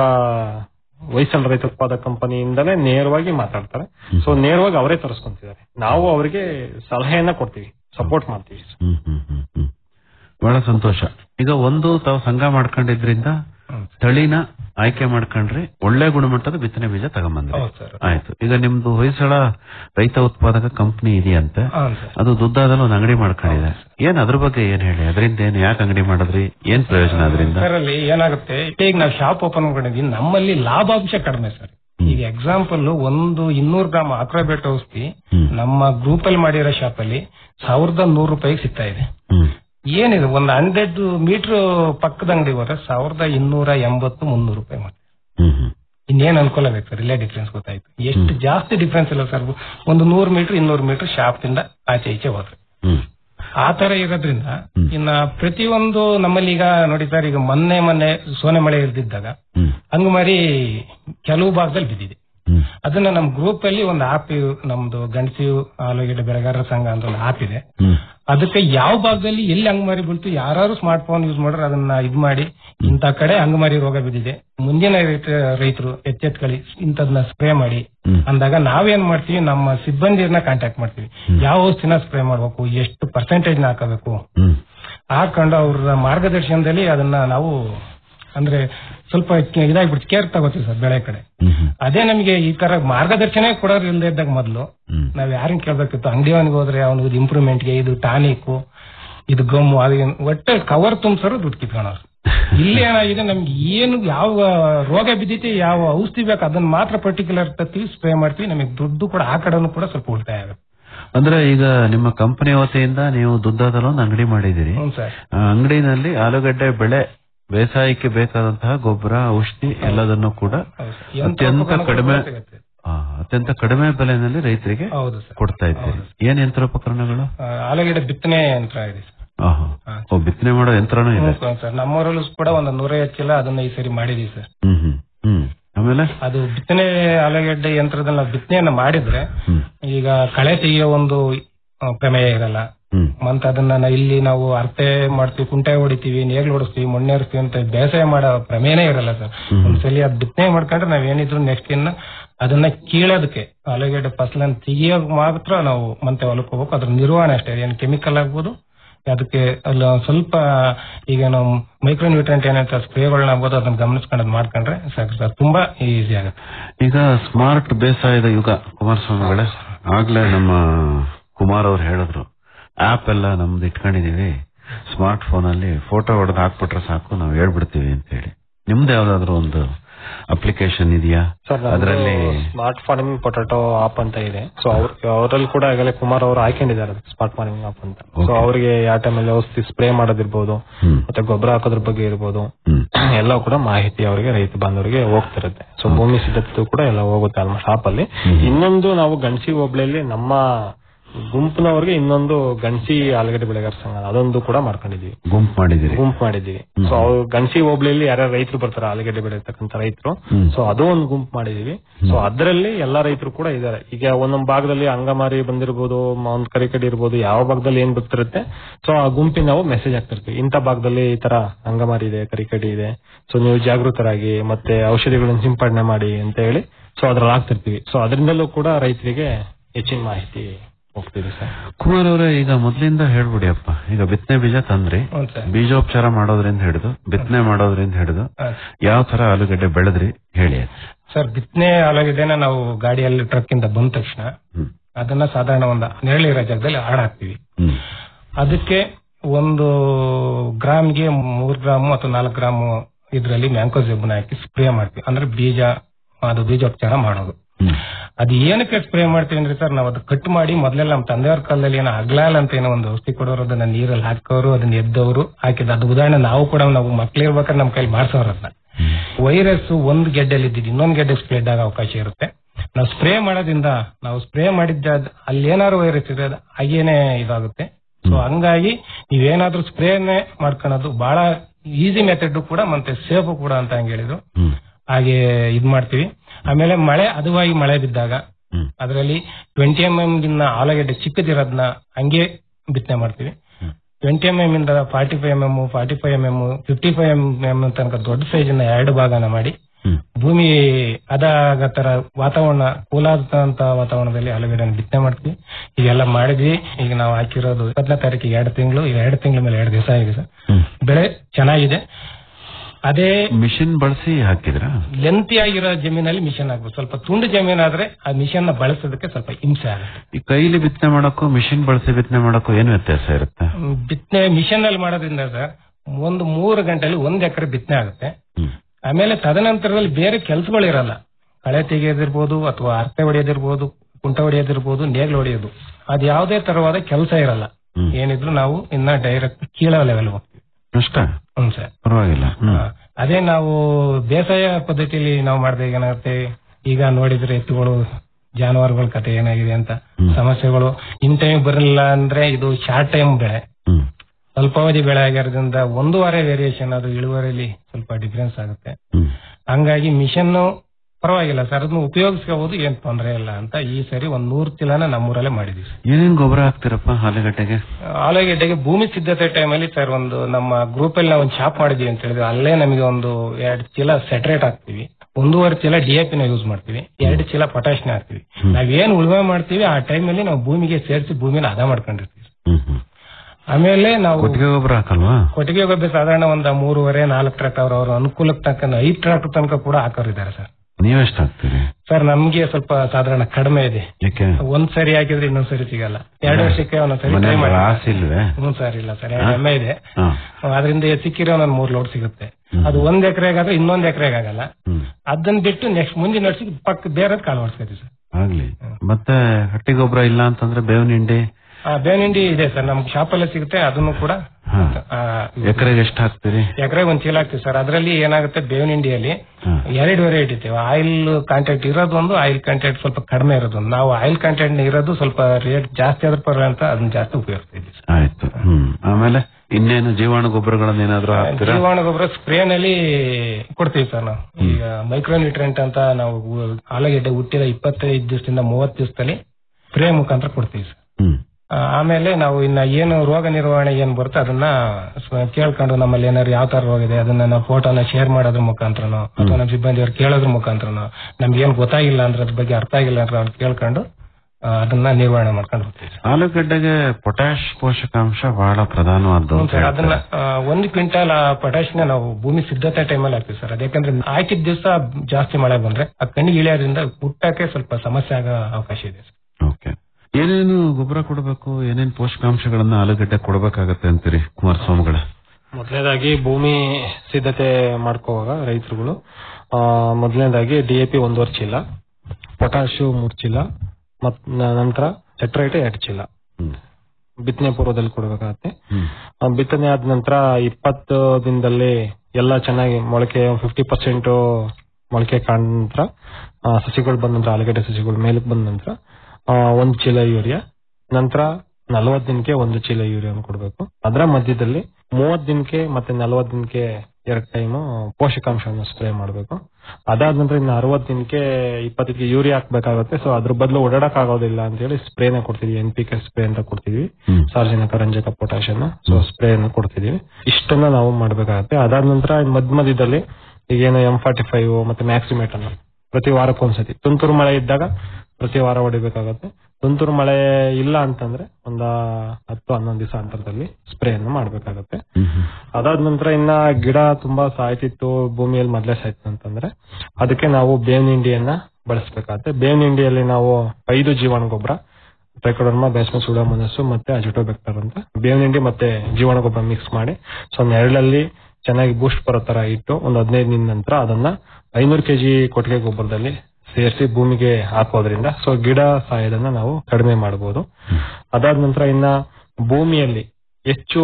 ವೈಸಲ್ ರೈತ ಉತ್ಪಾದಕ ಕಂಪನಿಯಿಂದಲೇ ನೇರವಾಗಿ ಮಾತಾಡ್ತಾರೆ ಸೊ ನೇರವಾಗಿ ಅವರೇ ತರಿಸ್ಕೊಂತಿದ್ದಾರೆ ನಾವು ಅವರಿಗೆ ಸಲಹೆಯನ್ನ ಕೊಡ್ತೀವಿ ಸಪೋರ್ಟ್ ಮಾಡ್ತೀವಿ ಹ್ಮ್ ಹ್ಮ್ ಹ್ಮ್ ಹ್ಮ್ ಬಹಳ ಸಂತೋಷ ಈಗ ಒಂದು ತಾವು ಸಂಘ ಮಾಡ್ಕೊಂಡಿದ್ರಿಂದ ತಳಿನ ಆಯ್ಕೆ ಮಾಡ್ಕೊಂಡ್ರಿ ಒಳ್ಳೆ ಗುಣಮಟ್ಟದ ಬಿತ್ತನೆ ಬೀಜ ತಗೊಂಬಂದ್ರಿ ಹೌದು ಸರ್ ಆಯ್ತು ಈಗ ನಿಮ್ದು ಹೊಯ್ಸಳ ರೈತ ಉತ್ಪಾದಕ ಕಂಪನಿ ಇದೆಯಂತೆ ಹೌದು ಸರ್ ಅದು ದುಡ್ಡಾದಲ್ಲಿ ಒಂದು ಅಂಗಡಿ ಮಾಡ್ಕೊಂಡಿದೆ ಏನ್ ಅದ್ರ ಬಗ್ಗೆ ಏನ್ ಹೇಳಿ ಅದರಿಂದ ಏನು ಯಾಕೆ ಅಂಗಡಿ ಮಾಡಿದ್ರಿ ಏನ್ ಪ್ರಯೋಜನ ಅದರಿಂದ ಅದರಲ್ಲಿ ಏನಾಗುತ್ತೆ ಈಗ ನಾವು ಶಾಪ್ ಓಪನ್ ಮಾಡಿದ್ವಿ ನಮ್ಮಲ್ಲಿ ಲಾಭಾಂಶ ಕಡಿಮೆ ಸರ್ ಈಗ ಎಕ್ಸಾಂಪಲ್ ಒಂದು ಇನ್ನೂರು ಗ್ರಾಮ್ ಅಕ್ರೋಬೇಟ್ ಔಷಧಿ ಹ್ಮ್. ನಮ್ಮ ಗ್ರೂಪ್ ಅಲ್ಲಿ ಮಾಡಿರೋ ಶಾಪ್ ಅಲ್ಲಿ ಸಾವಿರದ ನೂರು ರೂಪಾಯಿಗೆ ಸಿಗ್ತಾ ಇದೆ ಹ್ಮ್ ಏನಿದೆ ಒಂದು ಹಂಡ್ರೆಡ್ ಮೀಟರ್ ಪಕ್ಕದ ಅಂಗಡಿ ಹೋದ್ರೆ ಸಾವಿರದ ಇನ್ನೂರ ಎಂಬತ್ತು ಮುನ್ನೂರು ರೂಪಾಯಿ ಮತ್ತೆ ಹ್ಮ್ ಹ್ಮ್ ಇನ್ನೇನ್ ಅನುಕೂಲ ಬೇಕು ಸರ್ ಇಲ್ಲೇ ಡಿಫ್ರೆನ್ಸ್ ಗೊತ್ತಾಯ್ತು ಎಷ್ಟು ಜಾಸ್ತಿ ಡಿಫ್ರೆನ್ಸ್ ಇಲ್ಲ ಸರ್ ಒಂದು ನೂರು ಮೀಟರ್ ಇನ್ನೂರು ಮೀಟರ್ ಶಾಪ್ ಇಂದ ಆಚೆ ಈಚೆ ಹೋದ್ರೆ ಹ್ಮ್ ಆ ತರ ಇರೋದ್ರಿಂದ ಇನ್ನ ಪ್ರತಿಯೊಂದು ನಮ್ಮಲ್ಲಿ ಈಗ ನೋಡಿ ಸರ್ ಈಗ ಮೊನ್ನೆ ಮೊನ್ನೆ ಸೋನೆ ಮಳೆ ಇಲ್ದಿದ್ದಾಗ ಹ್ಮ್ ಅಂಗಮಾರಿ ಕೆಲವು ಭಾಗದಲ್ಲಿ ಬಿದ್ದಿದೆ ಹ್ಮ್ ಅದನ್ನ ನಮ್ಮ ಗ್ರೂಪ್ ಅಲ್ಲಿ ಒಂದು ಆಪ್ ನಮ್ದು ಗಣಸಿ ಆಲೂಗೆಡ್ಡೆ ಬೆಳೆಗಾರರ ಸಂಘ ಅಂತ ಒಂದು ಆಪ್ ಇದೆ ಹ್ಮ್ ಅದಕ್ಕೆ ಯಾವ ಭಾಗದಲ್ಲಿ ಎಲ್ಲಿ ಅಂಗಮಾರಿ ಬೀಳ್ತು ಯಾರು ಸ್ಮಾರ್ಟ್ ಫೋನ್ ಯೂಸ್ ಮಾಡ್ರೆ ಅದನ್ನ ಇದ್ ಮಾಡಿ ಇಂತ ಕಡೆ ಅಂಗಮಾರಿ ರೋಗ ಬಿದ್ದಿದೆ ಮುಂದಿನ ರೈತರು ಎಚ್ಚೆತ್ಕೊಳ್ಳಿ ಇಂಥದ್ನ ಸ್ಪ್ರೇ ಮಾಡಿ ಹ್ಮ್. ಅಂದಾಗ ನಾವೇನ್ ಮಾಡ್ತೀವಿ ನಮ್ಮ ಸಿಬ್ಬಂದಿಯನ್ನ ಕಾಂಟ್ಯಾಕ್ಟ್ ಮಾಡ್ತೀವಿ ಯಾವ ಔಷಧಿನ ಸ್ಪ್ರೇ ಮಾಡ್ಬೇಕು ಎಷ್ಟು ಪರ್ಸೆಂಟೇಜ್ ನ ಹಾಕಬೇಕು ಹ್ಮ್ ಹಾಕೊಂಡು ಅವ್ರ ಮಾರ್ಗದರ್ಶನದಲ್ಲಿ ಅದನ್ನ ನಾವು ಅಂದ್ರೆ ಸ್ವಲ್ಪ ಕೆ- ಇದಾಗ್ಬಿಡ್ತು ಕೇರ್ ತಗೋತೀವಿ ಸರ್ ಬೆಳೆ ಕಡೆ ಹ್ಮ್ ಹ್ಮ್ ಅದೇ ನಮಗೆ ಈ ತರ ಮಾರ್ಗದರ್ಶನ ಕೊಡೋರು ಇಲ್ಲದೆ ಇದ್ದಾಗ ಮೊದಲು ಹ್ಮ್ ನಾವ್ ಯಾರನ್ನ ಕೇಳ್ಬೇಕಿತ್ತು ಅಂಗಡಿಯವನಿಗೆ ಹೋದ್ರೆ ಅವನಿಗೆ ಇದು ಇಂಪ್ರೂವ್ಮೆಂಟ್ಗೆ ಇದು ಟಾನಿಕ್ ಇದು ಗಮ್ಮು ಅದು ಏನು- ಒಟ್ಟೆ ಕವರ್ ತುಂಬಿಸೋರು ದುಡ್ಡು ಕಿತ್ಕೊಳೋರು ಇಲ್ಲಿ ಏನಾಗಿದೆ ನಮ್ಗೆ ಏನು ಯಾವ ರೋಗ ಬಿದ್ದೈತಿ ಯಾವ ಔಷಧಿ ಬೇಕು ಅದನ್ನ ಮಾತ್ರ ಪರ್ಟಿಕ್ಯುಲರ್ ತತ್ತೀವಿ ಸ್ಪ್ರೇ ಮಾಡ್ತೀವಿ ನಮಗೆ ದುಡ್ಡು ಕೂಡ ಆ ಕಡೆನೂ ಕೂಡ ಸ್ವಲ್ಪ ಉಳಿತಾಯ ಆಗುತ್ತೆ ಅಂದ್ರೆ ಈಗ ನಿಮ್ಮ ಕಂಪನಿ ವತಿಯಿಂದ ನೀವು ದುಡ್ಡಾದಲ್ಲಿ ಒಂದು ಅಂಗಡಿ ಮಾಡಿದಿರಿ ಹ್ಞೂ ಸರ್ ಆ ಅಂಗಡಿನಲ್ಲಿ ಆಲೂಗಡ್ಡೆ ಬೆಳೆ ಬೇಸಾಯಕ್ಕೆ ಬೇಕಾದಂತಹ ಗೊಬ್ಬರ ಔಷಧಿ ಎಲ್ಲದನ್ನು ಕೂಡ ಹೌದು ಸರ್. ಯಂತ್ರೋಪಕರಣ ಅತ್ಯಂತ ಕಡಿಮೆ ಕೂಡ ಸಿಗುತ್ತೆ. ಆ, ಅತ್ಯಂತ ಕಡಿಮೆ ಬೆಲೆನಲ್ಲಿ ರೈತರಿಗೆ ಹೌದು ಸರ್ ಕೊಡ್ತಾ ಇದ್ದೀರಿ ಏನ್ ಯಂತ್ರೋಪಕರಣಗಳು ಆ, ಆಲೂಗೆಡ್ಡೆ ಬಿತ್ತನೆ ಯಂತ್ರ ಇದೆ ಸರ್ ಆಹಾ. ಓ ಬಿತ್ತನೆ ಮಾಡೋ ಯಂತ್ರನೂ ಇದೆ ಹ್ಮ್ ಸರ್ ನಮ್ಮೂರಲ್ಲೂ ಕೂಡ ಒಂದು ನೂರೈವತ್ತು ಚೀಲ ಅದನ್ನ ಈ ಸರಿ ಮಾಡಿದೀವಿ ಸರ್ ಹ್ಮ್ ಹ್ಮ್ ಹ್ಮ್ ಆಮೇಲೆ ಅದು ಬಿತ್ತನೆ ಆಲೂಗೆಡ್ಡೆ ಯಂತ್ರದಲ್ಲಿ ನಾವು ಬಿತ್ತನೆಯನ್ನ ಮಾಡಿದ್ರೆ ಹ್ಮ್ ಈಗ ಕಳೆ ತೆಗೆಯೋ ಒಂದು ಆ, ಪ್ರಮೇಯ ಇರಲ್ಲ ಹ್ಮ್ ಮತ್ತೆ ಅದನ್ನ ನಾ ಇಲ್ಲಿ ನಾವು ಅರ್ತೆ ಮಾಡ್ತೀವಿ ಕುಂಟೆ ಹೊಡಿತೀವಿ ನೇಗ್ಲು ಹೊಡಿಸ್ತೀವಿ ಮಣ್ಣೇರಿಸ್ತೀವಿ ಅಂತ ಬೇಸಾಯ ಮಾಡೋ ಪ್ರಮೇಯನೇ ಇರಲ್ಲ ಸರ್ ಒಂದ್ಸಲಿ ಅದ್ ಬಿತ್ತನೆ ಮಾಡ್ಕೊಂಡ್ರೆ ನಾವೇನಿದ್ರು ನೆಕ್ಸ್ಟ್ ಇನ್ನ ಅದನ್ನ ಕೀಳೋದಕ್ಕೆ ಆಲೂಗೆಡ್ಡೆ ಫಸಲನ್ನ ತೆಗಿಯೋಕ್ ಮಾತ್ರ ನಾವು ಮತ್ತೆ ಹೊಲಕ್ಕೆ ಹೋಗ್ಬೇಕು ಅದ್ರ ನಿರ್ವಹಣೆ ಅಷ್ಟೇ ಏನ್ ಕೆಮಿಕಲ್ ಆಗ್ಬೋದು ಅದಕ್ಕೆ ಅಲ್ಲ ಒಂದ್ ಸ್ವಲ್ಪ ಈಗ ನಾವು ಮೈಕ್ರೋ ನ್ಯೂಟ್ರೆಂಟ್ ಏನಂತ ಸ್ಪ್ರೇಗಳನ್ನ ಆಗ್ಬೋದು ಅದನ್ನ ಗಮನಿಸ್ಕೊಂಡು ಅದ್ ಮಾಡ್ಕೊಂಡ್ರೆ ಸಾಕು ಸರ್ ತುಂಬಾ ಈಸಿ ಆಗುತ್ತೆ ಈಗ ಸ್ಮಾರ್ಟ್ ಬೇಸಾಯದ ಯುಗ ಕುಮಾರಸ್ವಾಮಿಗಳೇ ಆಗ್ಲೇ ನಮ್ಮ ಕುಮಾರ್ ಅವ್ರು ಹೇಳಿದ್ರು ಆಪ್ ಎಲ್ಲ ನಮ್ದು ಇಟ್ಕೊಂಡಿದೀವಿ ಸ್ಮಾರ್ಟ್ ಫೋನ್ ಅಲ್ಲಿ ಫೋಟೋ ಹೊಡೆದು ಹಾಕ್ಬಿಟ್ರೆ ಸಾಕು ನಾವು ಹೇಳ್ಬಿಡ್ತೀವಿ ಅಂತ ಹೇಳಿ ನಿಮ್ದು ಯಾವ್ದಾದ್ರು ಒಂದು ಅಪ್ಲಿಕೇಶನ್ ಇದೆಯಾ ಸರ್ ಅದರಲ್ಲಿ ಸ್ಮಾರ್ಟ್ ಫಾರ್ಮಿಂಗ್ ಪೊಟಾಟೋ ಆಪ್ ಅಂತ ಇದೆ ಸೊ ಅವರಲ್ಲಿ ಕೂಡ ಈಗಲೇ ಕುಮಾರ್ ಅವರು ಹಾಕೊಂಡಿದ್ದಾರೆ ಸ್ಮಾರ್ಟ್ ಫಾರ್ಮಿಂಗ್ ಆಪ್ ಅಂತ ಸೊ ಅವರಿಗೆ ಯಾವ ಟೈಮಲ್ಲಿ ಔಷಧಿ ಸ್ಪ್ರೇ ಮಾಡೋದಿರ್ಬೋದು ಹ್ಮ್ ಮತ್ತೆ ಗೊಬ್ಬರ ಹಾಕೋದ್ರ ಬಗ್ಗೆ ಇರ್ಬೋದು ಹ್ಮ್ ಎಲ್ಲ ಕೂಡ ಮಾಹಿತಿ ಅವರಿಗೆ ರೈತ ಬಾಂಧವರಿಗೆ ಹೋಗ್ತಿರುತ್ತೆ ಸೊ ಭೂಮಿ ಸಿದ್ಧತೆ ಕೂಡ ಎಲ್ಲ ಹೋಗುತ್ತೆ ಆಲ್ಮೋಸ್ಟ್ ಆಪ್ ಅಲ್ಲಿ ಇನ್ನೊಂದು ನಾವು ಗಣಸಿ ಹೋಬಳಿಯಲ್ಲಿ ನಮ್ಮ ಗುಂಪಿನವರಿಗೆ ಇನ್ನೊಂದು ಗಣಸಿ ಆಲೂಗಡ್ಡೆ ಬೆಳೆಗಾರ ಸಂಘ ಅದೊಂದು ಕೂಡ ಮಾಡ್ಕೊಂಡಿದೀವಿ ಗುಂಪು ಮಾಡಿದಿರಿ ಗುಂಪು ಮಾಡಿದೀವಿ ಸೊ ಅವ್ರು ಗಣಸಿ ಹೋಬಳಿಯಲ್ಲಿ ಯಾರ್ಯಾರು ರೈತರು ಬರ್ತಾರೆ ಆಲೂಗಡ್ಡೆ ಬೆಳೆಯತಕ್ಕಂತ ರೈತರು ಹ್ಮ್. ಸೊ ಅದು ಒಂದು ಗುಂಪು ಮಾಡಿದೀವಿ ಸೊ ಅದರಲ್ಲಿ ಎಲ್ಲಾ ರೈತರು ಕೂಡ ಇದ್ದಾರೆ ಈಗ ಒಂದೊಂದ್ ಭಾಗದಲ್ಲಿ ಅಂಗಮಾರಿ ಬಂದಿರಬಹುದು ಒಂದ್ ಕರಿ ಕಡೆ ಇರ್ಬೋದು ಯಾವ ಭಾಗದಲ್ಲಿ ಏನ್ ಬರ್ತಿರುತ್ತೆ ಸೊ ಆ ಗುಂಪಿಗೆ ನಾವು ಮೆಸೇಜ್ ಹಾಕ್ತಿರ್ತೀವಿ ಇಂಥ ಭಾಗದಲ್ಲಿ ಈ ತರ ಅಂಗಮಾರಿ ಇದೆ ಕರಿಕಡಿ ಇದೆ ಸೊ ನೀವು ಜಾಗೃತರಾಗಿ ಮತ್ತೆ ಔಷಧಿಗಳನ್ನ ಸಿಂಪಡಣೆ ಮಾಡಿ ಅಂತ ಹೇಳಿ ಸೊ ಅದ್ರಲ್ಲಿ ಹಾಕ್ತಿರ್ತೀವಿ ಸೊ ಅದರಿಂದಲೂ ಕೂಡ ರೈತರಿಗೆ ಹೆಚ್ಚಿನ ಮಾಹಿತಿ ಹೋಗ್ತಿದೆ ಸರ್ ಕುಮಾರ್ ಅವರೇ ಈಗ ಮೊದ್ಲಿಂದ ಹೇಳ್ಬಿಡಿ ಅಪ್ಪ ಈಗ ಬಿತ್ತನೆ ಬೀಜ ತಂದ್ರಿ ಹ್ಞೂ ಸರ್ ಬೀಜೋಪಚಾರ ಮಾಡೋದ್ರಿಂದ ಹಿಡಿದು ಬಿತ್ತನೆ ಮಾಡೋದ್ರಿಂದ ಹಿಡಿದು ಹಾ. ಯಾವ ತರ ಆಲೂಗಡ್ಡೆ ಬೆಳೆದ್ರಿ ಹೇಳಿ ಅದು. ಸರ್ ಬಿತ್ತನೆ ಆಲೂಗೆಡ್ಡೆನ ನಾವು ಗಾಡಿಯಲ್ಲಿ ಟ್ರಕ್ ಇಂದ ಬಂದ ತಕ್ಷಣ ಹ್ಮ್ ಅದನ್ನ ಸಾಧಾರಣ ಒಂದು ನೆರಳಿರೋ ಜಾಗದಲ್ಲಿ ಹಾಳಾಗ್ತೀವಿ ಹ್ಮ್ ಅದಕ್ಕೆ ಒಂದು ಗ್ರಾಮ್ಗೆ ಮೂರ್ ಗ್ರಾಮ್ ಅಥವಾ ನಾಲ್ಕು ಗ್ರಾಮ್ ಇದ್ರಲ್ಲಿ ಮ್ಯಾಂಕೋಸೆಬ್ನ ಹಾಕಿ ಸ್ಪ್ರೇ ಮಾಡ್ತೀವಿ ಅಂದ್ರೆ ಬೀಜ ಅದು ಬೀಜೋಪಚಾರ ಮಾಡೋದು ಹ್ಮ್ ಅದು ಏನಕ್ಕೆ ಸ್ಪ್ರೇ ಮಾಡ್ತೀವಿ ಅಂದ್ರೆ ಸರ್ ನಾವು ಅದು ಕಟ್ ಮಾಡಿ ಮೊದಲೆಲ್ಲ ನಮ್ಮ ತಂದೆಯವ್ರ ಕಾಲದಲ್ಲಿ ಏನೋ ಅಗ್ಲಾಲ್ ಅಂತ ಏನೋ ಒಂದು ಔಷಧಿ ಕೊಡೋರು ಅದನ್ನ ನೀರಲ್ಲಿ ಹಾಕೋರು ಅದನ್ನ ಎದ್ದವರು ಹಾಕಿದ ಅದು ಉದಾಹರಣೆ ನಾವು ಕೂಡ ನಾವು ಮಕ್ಳಿರ್ಬೇಕಾದ್ರೆ ನಮ್ಮ ಕೈಲಿ ಮಾಡ್ಸೋರು ಅದನ್ನ ವೈರಸ್ ಒಂದ್ ಗೆಡ್ಡೆಯಲ್ಲಿ ಇದ್ದಿದ್ದು ಇನ್ನೊಂದ್ ಗೆಡ್ಡೆ ಸ್ಪ್ರೆಡ್ ಆಗೋ ಅವಕಾಶ ಇರುತ್ತೆ ನಾವು ಸ್ಪ್ರೇ ಮಾಡೋದ್ರಿಂದ ನಾವು ಸ್ಪ್ರೇ ಮಾಡಿದ್ದ ಅಲ್ಲಿ ಏನಾದ್ರು ವೈರಸ್ ಇದೆ ಅದು ಹಾಗೇನೆ ಇದಾಗುತ್ತೆ ಸೊ ಹಂಗಾಗಿ ನೀವೇನಾದ್ರೂ ಸ್ಪ್ರೇನೆ ಮಾಡ್ಕೊಳೋದು ಬಹಳ ಈಸಿ ಮೆಥಡ್ ಕೂಡ ಮತ್ತೆ ಸೇಫ್ ಕೂಡ ಅಂತ ಹಂಗ ಹೇಳಿದ್ರು ಹ್ಮ್ ಹಾಗೆ ಇದ್ ಮಾಡ್ತೀವಿ ಆಮೇಲೆ ಮಳೆ ಹದವಾಗಿ ಮಳೆ ಬಿದ್ದಾಗ ಹ್ಮ್ ಅದರಲ್ಲಿ ಟ್ವೆಂಟಿ ಎಂ ಎಂ ಗಿನ್ನ ಆಲೂಗೆಡ್ಡೆ ಚಿಕ್ಕದಿರೋದನ್ನ ಹಂಗೆ ಬಿತ್ತನೆ ಮಾಡ್ತೀವಿ ಹ್ಮ್. ಟ್ವೆಂಟಿ ಎಂ ಎಂ ಇಂದ forty five M M forty five M M fifty five M M ತನಕ ದೊಡ್ಡ ಸೈಜ್ ನ ಎರಡು ಭಾಗನ ಮಾಡಿ ಹ್ಮ್ ಭೂಮಿ ಅದಾಗ ತರ ವಾತಾವರಣ ಕೂಲಾದಂತ ವಾತಾವರಣದಲ್ಲಿ ಆಲೂಗಡ್ಡೆನ ಬಿತ್ತನೆ ಮಾಡ್ತೀವಿ ಈಗೆಲ್ಲ ಮಾಡಿದ್ವಿ ಈಗ ನಾವು ಹಾಕಿರೋದು ಇಪ್ಪತ್ತನೇ ತಾರೀಕಿಗೆ ಎರಡು ತಿಂಗಳು ಈಗ ಎರಡು ತಿಂಗಳ ಮೇಲೆ ಎರಡು ದಿವಸ ಆಗಿದೆ ಸರ್ ಹ್ಮ್ ಬೆಳೆ ಚೆನ್ನಾಗಿದೆ ಅದೇ ಮಿಷಿನ್ ಬಳಸಿ ಹಾಕಿದ್ರ ಲೆಂತಿ ಆಗಿರೋ ಜಮೀನಲ್ಲಿ ಮಿಷನ್ ಆಗ್ಬೋದು ಸ್ವಲ್ಪ ತುಂಡು ಜಮೀನಾದ್ರೆ ಆ ಮಿಷನ್ ನ ಬಳಸೋದಕ್ಕೆ ಸ್ವಲ್ಪ ಹಿಂಸೆ ಆಗುತ್ತೆ ಈ ಕೈಲಿ ಬಿತ್ತನೆ ಮಾಡಕ್ಕೂ ಮಿಷಿನ್ ಬಳಸಿ ಬಿತ್ತನೆ ಮಾಡಕ್ಕೂ ಏನು ವ್ಯತ್ಯಾಸ ಇರುತ್ತೆ ಹ್ಮ್, ಬಿತ್ತನೆ ಮಿಷನ್ ಅಲ್ಲಿ ಮಾಡೋದ್ರಿಂದ ಸರ್ ಒಂದು ಮೂರು ಗಂಟೆಯಲ್ಲಿ ಒಂದ್ ಎಕರೆ ಬಿತ್ತನೆ ಆಗುತ್ತೆ ಹ್ಮ್ ಆಮೇಲೆ ತದನಂತರದಲ್ಲಿ ಬೇರೆ ಕೆಲಸಗಳು ಇರಲ್ಲ ಕಳೆ ತೆಗೆಯೋದಿರ್ಬೋದು ಅಥವಾ ಅರ್ತೆ ಹೊಡೆಯೋದಿರ್ಬೋದು ಕುಂಟ ಹೊಡೆಯೋದಿರ್ಬೋದು ನೇಗ್ಲು ಹೊಡೆಯೋದು ಅದು ಯಾವುದೇ ತರವಾದ ಕೆಲಸ ಇರಲ್ಲ ಹ್ಮ್. ಏನಿದ್ರು ನಾವು ಇನ್ನ ಡೈರೆಕ್ಟ್ ಕೀಳೋ ಲೆವೆಲ್ ಹೋಗ್ತೀವಿ ಅಷ್ಟ ಹ್ಮ್ ಸರ್ ಪರವಾಗಿಲ್ಲ ಹ್ಮ್ ಆ, ಅದೇ ನಾವು ಬೇಸಾಯ ಪದ್ಧತಿಯಲ್ಲಿ ನಾವು ಮಾಡಿದಾಗ ಏನಾಗುತ್ತೆ ಈಗ ನೋಡಿದ್ರೆ ಎತ್ತುಗಳು ಜಾನುವಾರುಗಳ ಕತೆ ಏನಾಗಿದೆ ಅಂತ ಹ್ಮ್. ಸಮಸ್ಯೆಗಳು ಇನ್ ಟೈಮ್ ಬರಲಿಲ್ಲ ಅಂದ್ರೆ ಇದು ಶಾರ್ಟ್ ಟೈಮ್ ಬೆಳೆ ಹ್ಮ್ ಅಲ್ಪಾವಧಿ ಬೆಳೆ ಆಗಿರೋದ್ರಿಂದ ಒಂದೂವರೆ ವೇರಿಯೇಷನ್ ಅದು ಇಳುವರಿಯಲ್ಲಿ ಸ್ವಲ್ಪ ಡಿಫ್ರೆನ್ಸ್ ಆಗುತ್ತೆ ಹ್ಮ್ ಹಂಗಾಗಿ ಮಿಷನ್ ಪರವಾಗಿಲ್ಲ ಸರ್ ಅದನ್ನ ಉಪಯೋಗಿಸ್ಕೋಬಹುದು ಏನ್ ತೊಂದರೆ ಇಲ್ಲ ಅಂತ ಈ ಸರಿ ಒಂದ್ ನೂರ್ ಚೀಲನ ನಮ್ಮೂರಲ್ಲೇ ಮಾಡಿದೀವಿ ಸರ್. ಏನೇನ್ ಗೊಬ್ಬರ ಹಾಕ್ತಿರಪ್ಪ ಆಲೂಗಡ್ಡೆಗೆ ಆಲೂಗೆಡ್ಡೆಗೆ ಭೂಮಿ ಸಿದ್ಧತೆ ಟೈಮಲ್ಲಿ ಸರ್ ಒಂದು ನಮ್ಮ ಗ್ರೂಪ್ ಅಲ್ಲಿ ನಾವು ಒಂದು ಶಾಪ್ ಮಾಡಿದೀವಿ ಅಂತ ಹೇಳಿದ್ರೆ ಅಲ್ಲೇ ನಮಗೆ ಒಂದು ಎರಡು ಚೀಲ ಸೆಟ್ರೇಟ್ ಹಾಕ್ತಿವಿ ಒಂದೂವರೆ ಚೀಲ ಡಿಎಪಿ ನ ಯೂಸ್ ಮಾಡ್ತೀವಿ ಎರಡು ಚೀಲ ಪೊಟ್ಯಾಶ್ನ ಹಾಕ್ತಿವಿ ನಾವೇನ್ ಉಳುಮೆ ಮಾಡ್ತೀವಿ ಆ ಟೈಮಲ್ಲಿ ನಾವು ಭೂಮಿಗೆ ಸೇರಿಸಿ ಭೂಮಿನ ಹದ ಮಾಡ್ಕೊಂಡಿರ್ತೀವಿ ಹ್ಮ್ ಹ್ಮ್ ಆಮೇಲೆ ನಾವು ಕೊಟ್ಟಿಗೆ ಗೊಬ್ಬರ ಹಾಕಲ್ವಾ ಕೊಟ್ಟಿಗೆ ಗೊಬ್ಬರ ಸಾಧಾರಣ ಒಂದು ಮೂರುವರೆ ನಾಲ್ಕು ಟ್ರಾಕ್ಟರ್ ಅವ್ರ ಅವ್ರ ಅನುಕೂಲಕ್ಕೆ ತಕ್ಕ ಐದು ಟ್ರಾಕ್ಟರ್ ತನಕ ಕೂಡ ಹಾಕೋರಿದ್ದಾರೆ ಸರ್ ನೀವೆಷ್ಟು ಹಾಕ್ತೀರಿ ಸರ್ ನಮ್ಗೆ ಸ್ವಲ್ಪ ಸಾಧಾರಣ ಕಡಿಮೆ ಇದೆ ಯಾಕೆ ಒಂದ್ ಸರಿ ಹಾಕಿದ್ರೆ ಇನ್ನೊಂದ್ ಸರಿ ಸಿಗಲ್ಲ ಎರಡು ವರ್ಷಕ್ಕೆ ಒಂದೊಂದ್ ಸರಿ ಮನೆ try ಮಾಡಿ ರಾಸ್ ಇಲ್ವೇ ಹ್ಞೂ ಸರ್ ಇಲ್ಲ ಸರ್ ಎರಡು ಎಮ್ಮೆ ಇದೆ ಹಾ ಅದರಿಂದ ಸಿಕ್ಕಿರೋ ಒಂದೊಂದ್ ಮೂರ್ ಲೋಡ್ ಸಿಗುತ್ತೆ ಅದು ಒಂದ್ ಎಕರೆಗಾದ್ರೆ ಇನ್ನೊಂದ್ ಎಕರೆಗಾಗಲ್ಲ ಹ್ಮ್ ಅದನ್ನ ಬಿಟ್ಟು ನೆಕ್ಸ್ಟ್ ಮುಂದಿನ ವರ್ಷಕ್ಕೆ ಪಕ್ಕ ಬೇರೆ ಕಾಳು ಹೊಡ್ಸ್ಕೊತೀವಿ ಸರ್ ಆಗ್ಲಿ ಮತ್ತೆ ಹಟ್ಟಿ ಗೊಬ್ಬರ ಇಲ್ಲ ಅಂತಂದ್ರೆ ಬೇವಿನ ಹಿಂಡಿ ಆ, ಬೇವಿನ ಹಿಂಡಿ ಇದೆ ಸರ್ ನಮ್ಗೆ ಶಾಪ್ ಅಲ್ಲೇ ಸಿಗುತ್ತೆ ಅದನ್ನು ಕೂಡ ಹಾ ಆಯ್ತು ಆ, ಎಕರೆಗೆ ಎಷ್ಟು ಹಾಕ್ತೀರಿ ಎಕರೆಗೆ ಒಂದ್ ಚೀಲ ಹಾಕ್ತಿವಿ ಸರ್ ಅದರಲ್ಲಿ ಏನಾಗುತ್ತೆ ಬೇವಿನ ಹಿಂಡಿಯಲ್ಲಿ ಹ್ಮ್. ಎರಡು ವೆರೈಟಿ ಇರ್ತೇವೆ ಆಯಿಲ್ ಕಾಂಟ್ಯಾಕ್ಟ್ ಇರೋದು ಒಂದು ಆಯಿಲ್ ಕಾಂಟ್ಯಾಕ್ಟ್ ಸ್ವಲ್ಪ ಕಡಿಮೆ ಇರೋದು ಒಂದು. ನಾವು ಆಯಿಲ್ ಕಾಂಟ್ಯಾಕ್ಟ್ ಇರೋದು ಸ್ವಲ್ಪ ರೇಟ್ ಜಾಸ್ತಿ ಆದ್ರ ಪರ ಅಂತ ಅದನ್ನ ಜಾಸ್ತಿ ಉಪಯೋಗಿಸ್ತೀವಿ ಸರ್. ಆಯ್ತು ಹ್ಮ್ ಆಮೇಲೆ ಇನ್ನೇನು ಜೀವಾಣು ಗೊಬ್ಬರಗಳನ್ನ ಏನಾದ್ರು ಹಾಕ್ತೀರಾ ಜೀವಾಣು ಗೊಬ್ಬರ ಸ್ಪ್ರೇ ನಲ್ಲಿ ಕೊಡ್ತೀವಿ ಸರ್ ನಾವು ಈಗ ಮೈಕ್ರೋ ನ್ಯೂಟ್ರೆಂಟ್ ಅಂತ ನಾವು ಆಲೂಗೆಡ್ಡೆ ಹುಟ್ಟಿದ ಇಪ್ಪತ್ತೈದು ದಿವಸದಿಂದ ಮೂವತ್ತು ದಿವಸದಲ್ಲಿ ಸ್ಪ್ರೇ ಮುಖಾಂತರ ಕೊಡ್ತೀವಿ ಸರ್ ಹ್ಮ್ ಆ, ಆಮೇಲೆ ನಾವು ಇನ್ನ ಏನು ರೋಗ ನಿರ್ವಹಣೆ ಏನ್ ಬರುತ್ತೆ ಅದನ್ನ ಸ್ವ- ಕೇಳ್ಕೊಂಡು ನಮ್ಮಲ್ಲಿ ಏನಾದ್ರು ಯಾವ ತರ ರೋಗ ಇದೆ ಅದನ್ನ ನಾವು ಫೋಟೋನ ಶೇರ್ ಮಾಡೋದ್ರ ಮುಖಾಂತರನೋ ಅಥವಾ ನಮ್ಮ ಸಿಬ್ಬಂದಿಯವ್ರು ಕೇಳೋದ್ರ ಮುಖಾಂತರನೋ ನಮ್ಗೆ ಏನ್ ಗೊತ್ತಾಗಿಲ್ಲ ಅಂದ್ರೆ ಅದ್ರ ಬಗ್ಗೆ ಅರ್ಥ ಆಗಿಲ್ಲ ಅಂದ್ರೆ ಅವ್ರು ಕೇಳ್ಕೊಂಡು ಆ, ಅದನ್ನ ನಿರ್ವಹಣೆ ಮಾಡ್ಕೊಂಡು ಹೋಗ್ತೀವಿ ಸರ್. ಆಲೂಗಡ್ಡೆಗೆ ಪೊಟ್ಯಾಶ್ ಪೋಷಕಾಂಶ ಬಹಳ ಪ್ರಧಾನವಾದ್ದು ಹ್ಞೂ ಅಂತ ಸರ್ ಅದನ್ನ ಹೇಳ್ತಾರೆ. ಆ, ಒಂದು ಕ್ವಿಂಟಲ್ ಪೊಟ್ಯಾಶ್ನ ನಾವು ಭೂಮಿ ಸಿದ್ಧತೆ ಟೈಮಲ್ಲಿ ಹಾಕ್ತೀವಿ ಸರ್ ಅದಕ್ಕೆ ಹಾಕಿದ ದಿವಸ ಜಾಸ್ತಿ ಮಳೆ ಬಂದ್ರೆ ಆ ಕಣ್ಣಿಗೆ ಇಳಿಯೋದ್ರಿಂದ ಹುಟ್ಟಕ್ಕೆ ಸ್ವಲ್ಪ ಸಮಸ್ಯೆ ಆಗೋ ಅವಕಾಶ ಇದೆ ಸರ್. ಓಕೆ ಏನೇನು ಗೊಬ್ಬರ ಕೊಡಬೇಕು ಏನೇನು ಪೋಷಕಾಂಶಗಳನ್ನ ಆಲೂಗಡ್ಡೆ ಕೊಡಬೇಕಾಗತ್ತೆ ಅಂತೀರಿ ಕುಮಾರಸ್ವಾಮಿಗಳ ಮೊದಲನೇದಾಗಿ ಭೂಮಿ ಸಿದ್ಧತೆ ಮಾಡ್ಕೋವಾಗ ರೈತರುಗಳು ಆ, ಮೊದಲನೇದಾಗಿ ಡಿ ಎ ಪಿ ಒಂದೂವರೆ ಚೀಲ ಪೊಟ್ಯಾಶು ಮೂರು ಚೀಲ ಮತ್ ನ- ನಂತರ ಸೆಟ್ರೈಟ್ ಎರಡು ಚೀಲ ಹ್ಮ್ ಬಿತ್ತನೆ ಪೂರ್ವದಲ್ಲಿ ಕೊಡಬೇಕಾಗತ್ತೆ ಹ್ಮ್ ಆ, ಬಿತ್ತನೆ ಆದ ನಂತರ ಇಪ್ಪತ್ತು ದಿನದಲ್ಲಿ ಎಲ್ಲ ಚೆನ್ನಾಗಿ ಮೊಳಕೆ ಫಿಫ್ಟಿ ಪರ್ಸೆಂಟ್ ಮೊಳಕೆ ಕಾಣ ನಂತರ ಆ, ಸಸಿಗಳು ಬಂದ ನಂತರ ಆಲೂಗಡ್ಡೆ ಸಸಿಗಳು ಮೇಲಕ್ಕೆ ಬಂದ ನಂತರ ಆ, ಒಂದ್ ಚೀಲ ಯೂರಿಯಾ ನಂತರ ನಲವತ್ತು ದಿನಕ್ಕೆ ಒಂದು ಚೀಲ ಯೂರಿಯಾನ ಕೊಡಬೇಕು ಅದರ ಮಧ್ಯದಲ್ಲಿ ಮೂವತ್ ದಿನಕ್ಕೆ ಮತ್ತೆ ನಲವತ್ತು ದಿನಕ್ಕೆ ಎರಡು ಟೈಮ್ ಪೋಷಕಾಂಶವನ್ನು ಸ್ಪ್ರೇ ಮಾಡಬೇಕು ಅದಾದ ನಂತರ ಇನ್ನು ಅರವತ್ತು ದಿನಕ್ಕೆ ಇಪ್ಪತ್ತಕ್ಕೆ ಯೂರಿಯಾ ಹಾಕ್ಬೇಕಾಗುತ್ತೆ ಸೊ ಅದ್ರ ಬದಲು ಓಡಾಡಕ್ ಆಗೋದಿಲ್ಲ ಅಂತ ಹೇಳಿ ಸ್ಪ್ರೇನ ಕೊಡ್ತೀವಿ ಎನ್ ಪಿ ಕೆ ಸ್ಪ್ರೇ ಅಂತ ಕೊಡ್ತೀವಿ ಹ್ಮ್. ಸಾರ್ವಜನಿಕ ರಂಜಕ ಪೊಟ್ಯಾಶ್ ಅನ್ನ ಸೊ ಸ್ಪ್ರೇ ಅನ್ನು ಕೊಡ್ತಿದೀವಿ ಇಷ್ಟನ್ನ ನಾವು ಮಾಡ್ಬೇಕಾಗತ್ತೆ ಅದಾದ ನಂತರ ಮಧ್ಯ ಮಧ್ಯದಲ್ಲಿ ಈಗೇನು ಎಂ ಫಾರ್ಟಿ ಫೈವ್ ಮತ್ತೆ ಮ್ಯಾಕ್ಸಿಮೇಟ್ ಅನ್ನ ಪ್ರತಿ ವಾರಕ್ಕೊಂದ್ಸತಿ ತುಂತುರು ಮಳೆ ಇದ್ದಾಗ ಪ್ರತಿ ವಾರ ಹೊಡಿಬೇಕಾಗತ್ತೆ ತುಂತುರು ಮಳೆ ಇಲ್ಲ ಅಂತಂದ್ರೆ ಒಂದ ಹತ್ತು ಹನ್ನೊಂದು ದಿವಸ ಅಂತರದಲ್ಲಿ ಸ್ಪ್ರೇ ಅನ್ನು ಮಾಡ್ಬೇಕಾಗತ್ತೆ ಹ್ಮ್ ಹ್ಮ್. ಅದಾದ ನಂತರ ಇನ್ನ ಗಿಡ ತುಂಬಾ ಸಾಯ್ತಿತ್ತು ಭೂಮಿಯಲ್ಲಿ ಮೊದಲೇ ಸಾಯ್ತು ಅಂತಂದ್ರೆ ಅದಕ್ಕೆ ನಾವು ಬೇವಿನ ಹಿಂಡಿಯನ್ನ ಬಳಸಬೇಕಾಗತ್ತೆ ಬೇವಿನ ಹಿಂಡಿಯಲ್ಲಿ ನಾವು ಐದು ಜೀವಾಣು ಗೊಬ್ಬರ ಟ್ರೈಕೋಡರ್ಮಾ ಬೇಸ್ಮ ಸುಡಾಮನಸ್ಸು ಮತ್ತೆ ಅಜಿಟೋಬೆಕ್ಟರ್ ಅಂತ ಬೇವಿನ ಹಿಂಡಿ ಮತ್ತೆ ಜೀವಾಣು ಗೊಬ್ಬರ ಮಿಕ್ಸ್ ಮಾಡಿ ಸೊ ನೆರಳಲ್ಲಿ ಚೆನ್ನಾಗಿ ಬೂಸ್ಟ್ ಬರೋ ತರ ಇಟ್ಟು ಒಂದು ಹದಿನೈದು ದಿನ ನಂತರ ಅದನ್ನ ಐನೂರು ಕೆಜಿ ಕೊಟ್ಟಿಗೆ ಗೊಬ್ಬರದಲ್ಲಿ ಸೇರಿಸಿ ಭೂಮಿಗೆ ಹಾಕೋದ್ರಿಂದ ಸೊ ಗಿಡ ಸಾಯೋದನ್ನ ನಾವು ಕಡಿಮೆ ಮಾಡಬಹುದು ಅದಾದ ನಂತರ ಇನ್ನ ಭೂಮಿಯಲ್ಲಿ ಹೆಚ್ಚು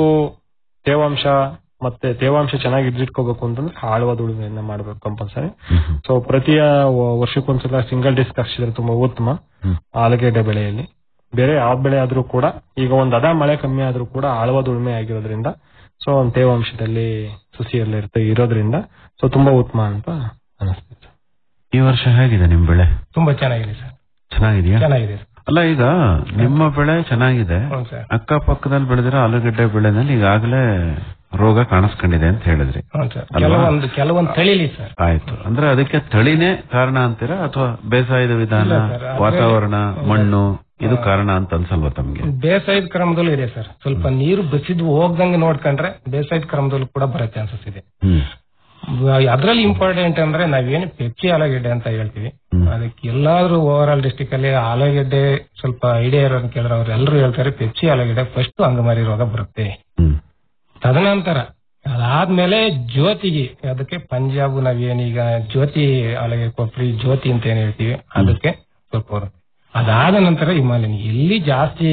ತೇವಾಂಶ ಮತ್ತೆ ತೇವಾಂಶ ಚೆನ್ನಾಗಿ ಹಿಡಿದಿಟ್ಕೋಬೇಕು ಅಂತಂದ್ರೆ ಆಳವಾದ ಉಳುಮೆಯನ್ನ ಮಾಡಬೇಕು ಕಂಪಲ್ಸರಿ ಸೊ ಪ್ರತಿಯ ವ- ವರ್ಷಕ್ಕೊಂದ್ಸಲ ಸಿಂಗಲ್ ಡಿಸ್ಕ್ ಹಾಕ್ಸಿದ್ರೆ ತುಂಬಾ ಉತ್ತಮ ಹ್ಮ್. ಆಲೂಗೆಡ್ಡೆ ಬೆಳೆಯಲ್ಲಿ ಬೇರೆ ಯಾವ ಬೆಳೆ ಆದ್ರೂ ಕೂಡ ಈಗ ಒಂದ್ ಅದ ಮಳೆ ಕಮ್ಮಿ ಆದ್ರೂ ಕೂಡ ಆಳವಾದ ಉಳುಮೆ ಆಗಿರೋದ್ರಿಂದ ಸೊ ಒಂದ್ ತೇವಾಂಶದಲ್ಲಿ ಸುಸಿಯಲ್ಲಿ ಇರುತ್ತೆ ಇರೋದ್ರಿಂದ ಸೊ ತುಂಬಾ ಉತ್ತಮ ಅಂತ ಅನಿಸ್ತಿತ್ತು ಈ ವರ್ಷ ಹೇಗಿದೆ ನಿಮ್ ಬೆಳೆ ತುಂಬಾ ಚೆನ್ನಾಗಿದೆ ಸರ್ ಚೆನ್ನಾಗಿದೆಯಾ ಚೆನ್ನಾಗಿದೆ ಸರ್. ಅಲ್ಲ ಈಗ ನಿಮ್ಮ ಬೆಳೆ ಚೆನ್ನಾಗಿದೆ ಹ್ಞೂ ಸರ್ ಅಕ್ಕಪಕ್ಕದಲ್ಲಿ ಬೆಳೆದಿರೋ ಆಲೂಗಡ್ಡೆ ಬೆಳೆನಲ್ಲಿ ಈಗಾಗಲೇ ರೋಗ ಕಾಣಿಸ್ಕೊಂಡಿದೆ ಅಂತ ಹೇಳಿದ್ರಿ ಹ್ಞೂ ಸರ್ ಅಲ್ವಾ? ಕೆಲವೊಂದು ಕೆಲವೊಂದು ತಳಿಲಿ ಸರ್ ಆಯ್ತು ಅಂದ್ರೆ ಅದಕ್ಕೆ ತಳಿನೇ ಕಾರಣ ಅಂತೀರಾ ಅಥವಾ ಬೇಸಾಯದ ವಿಧಾನ ಇಲ್ಲ ಸರ್, ಅದ್ರಲ್ಲಿ- ವಾತಾವರಣ ಮಣ್ಣು ಇದು ಕಾರಣ ಅಂತ ಅನ್ಸಲ್ವಾ ತಮ್ಗೆ ಬೇಸಾಯದ ಕ್ರಮದಲ್ಲೂ ಇದೆ ಸರ್ ಸ್ವಲ್ಪ ನೀರು ಬಸಿದ್ ಹೋಗ್ದಂಗೆ ನೋಡ್ಕೊಂಡ್ರೆ ಬೇಸಾಯದ ಕ್ರಮದಲ್ಲೂ ಕೂಡ ಬರೋ ಚಾನ್ಸಸ್ ಇದೆ ಹ್ಮ್ ಅದ್ರಲ್ಲಿ ಇಂಪಾರ್ಟೆಂಟ್ ಅಂದ್ರೆ ನಾವೇನು ಪೆಪ್ಸಿ ಆಲೂಗೆಡ್ಡೆ ಅಂತ ಹೇಳ್ತೀವಿ ಹ್ಮ್. ಅದಕ್ಕೆ ಎಲ್ಲಾದ್ರೂ ಓವರ್ ಆಲ್ ಡಿಸ್ಟಿಕ್ ಅಲ್ಲಿ ಆಲೂಗೆಡ್ಡೆ ಸ್ವಲ್ಪ ಐಡಿಯಾ ಇರೋನ್ ಕೇಳಿದ್ರೆ ಅವ್ರು ಎಲ್ಲರೂ ಹೇಳ್ತಾರೆ ಪೆಪ್ಸಿ ಆಲೂಗೆಡ್ಡೆ ಫಸ್ಟ್ ಅಂಗಮಾರಿ ರೋಗ ಬರುತ್ತೆ ಹ್ಮ್ ತದನಂತರ ಅದಾದ್ಮೇಲೆ ಜ್ಯೋತಿಗೆ ಅದಕ್ಕೆ ಪಂಜಾಬ್ ನಾವೇನೀಗ ಜ್ಯೋತಿ ಆಲೂಗೆ ಕೊಬ್ಬರಿ ಜ್ಯೋತಿ ಅಂತ ಏನ್ ಹೇಳ್ತೀವಿ ಅದಕ್ಕೆ ಸ್ವಲ್ಪ ಬರುತ್ತೆ ಅದಾದ ನಂತರ ಹಿಮಾಲಯನ್ ಎಲ್ಲಿ ಜಾಸ್ತಿ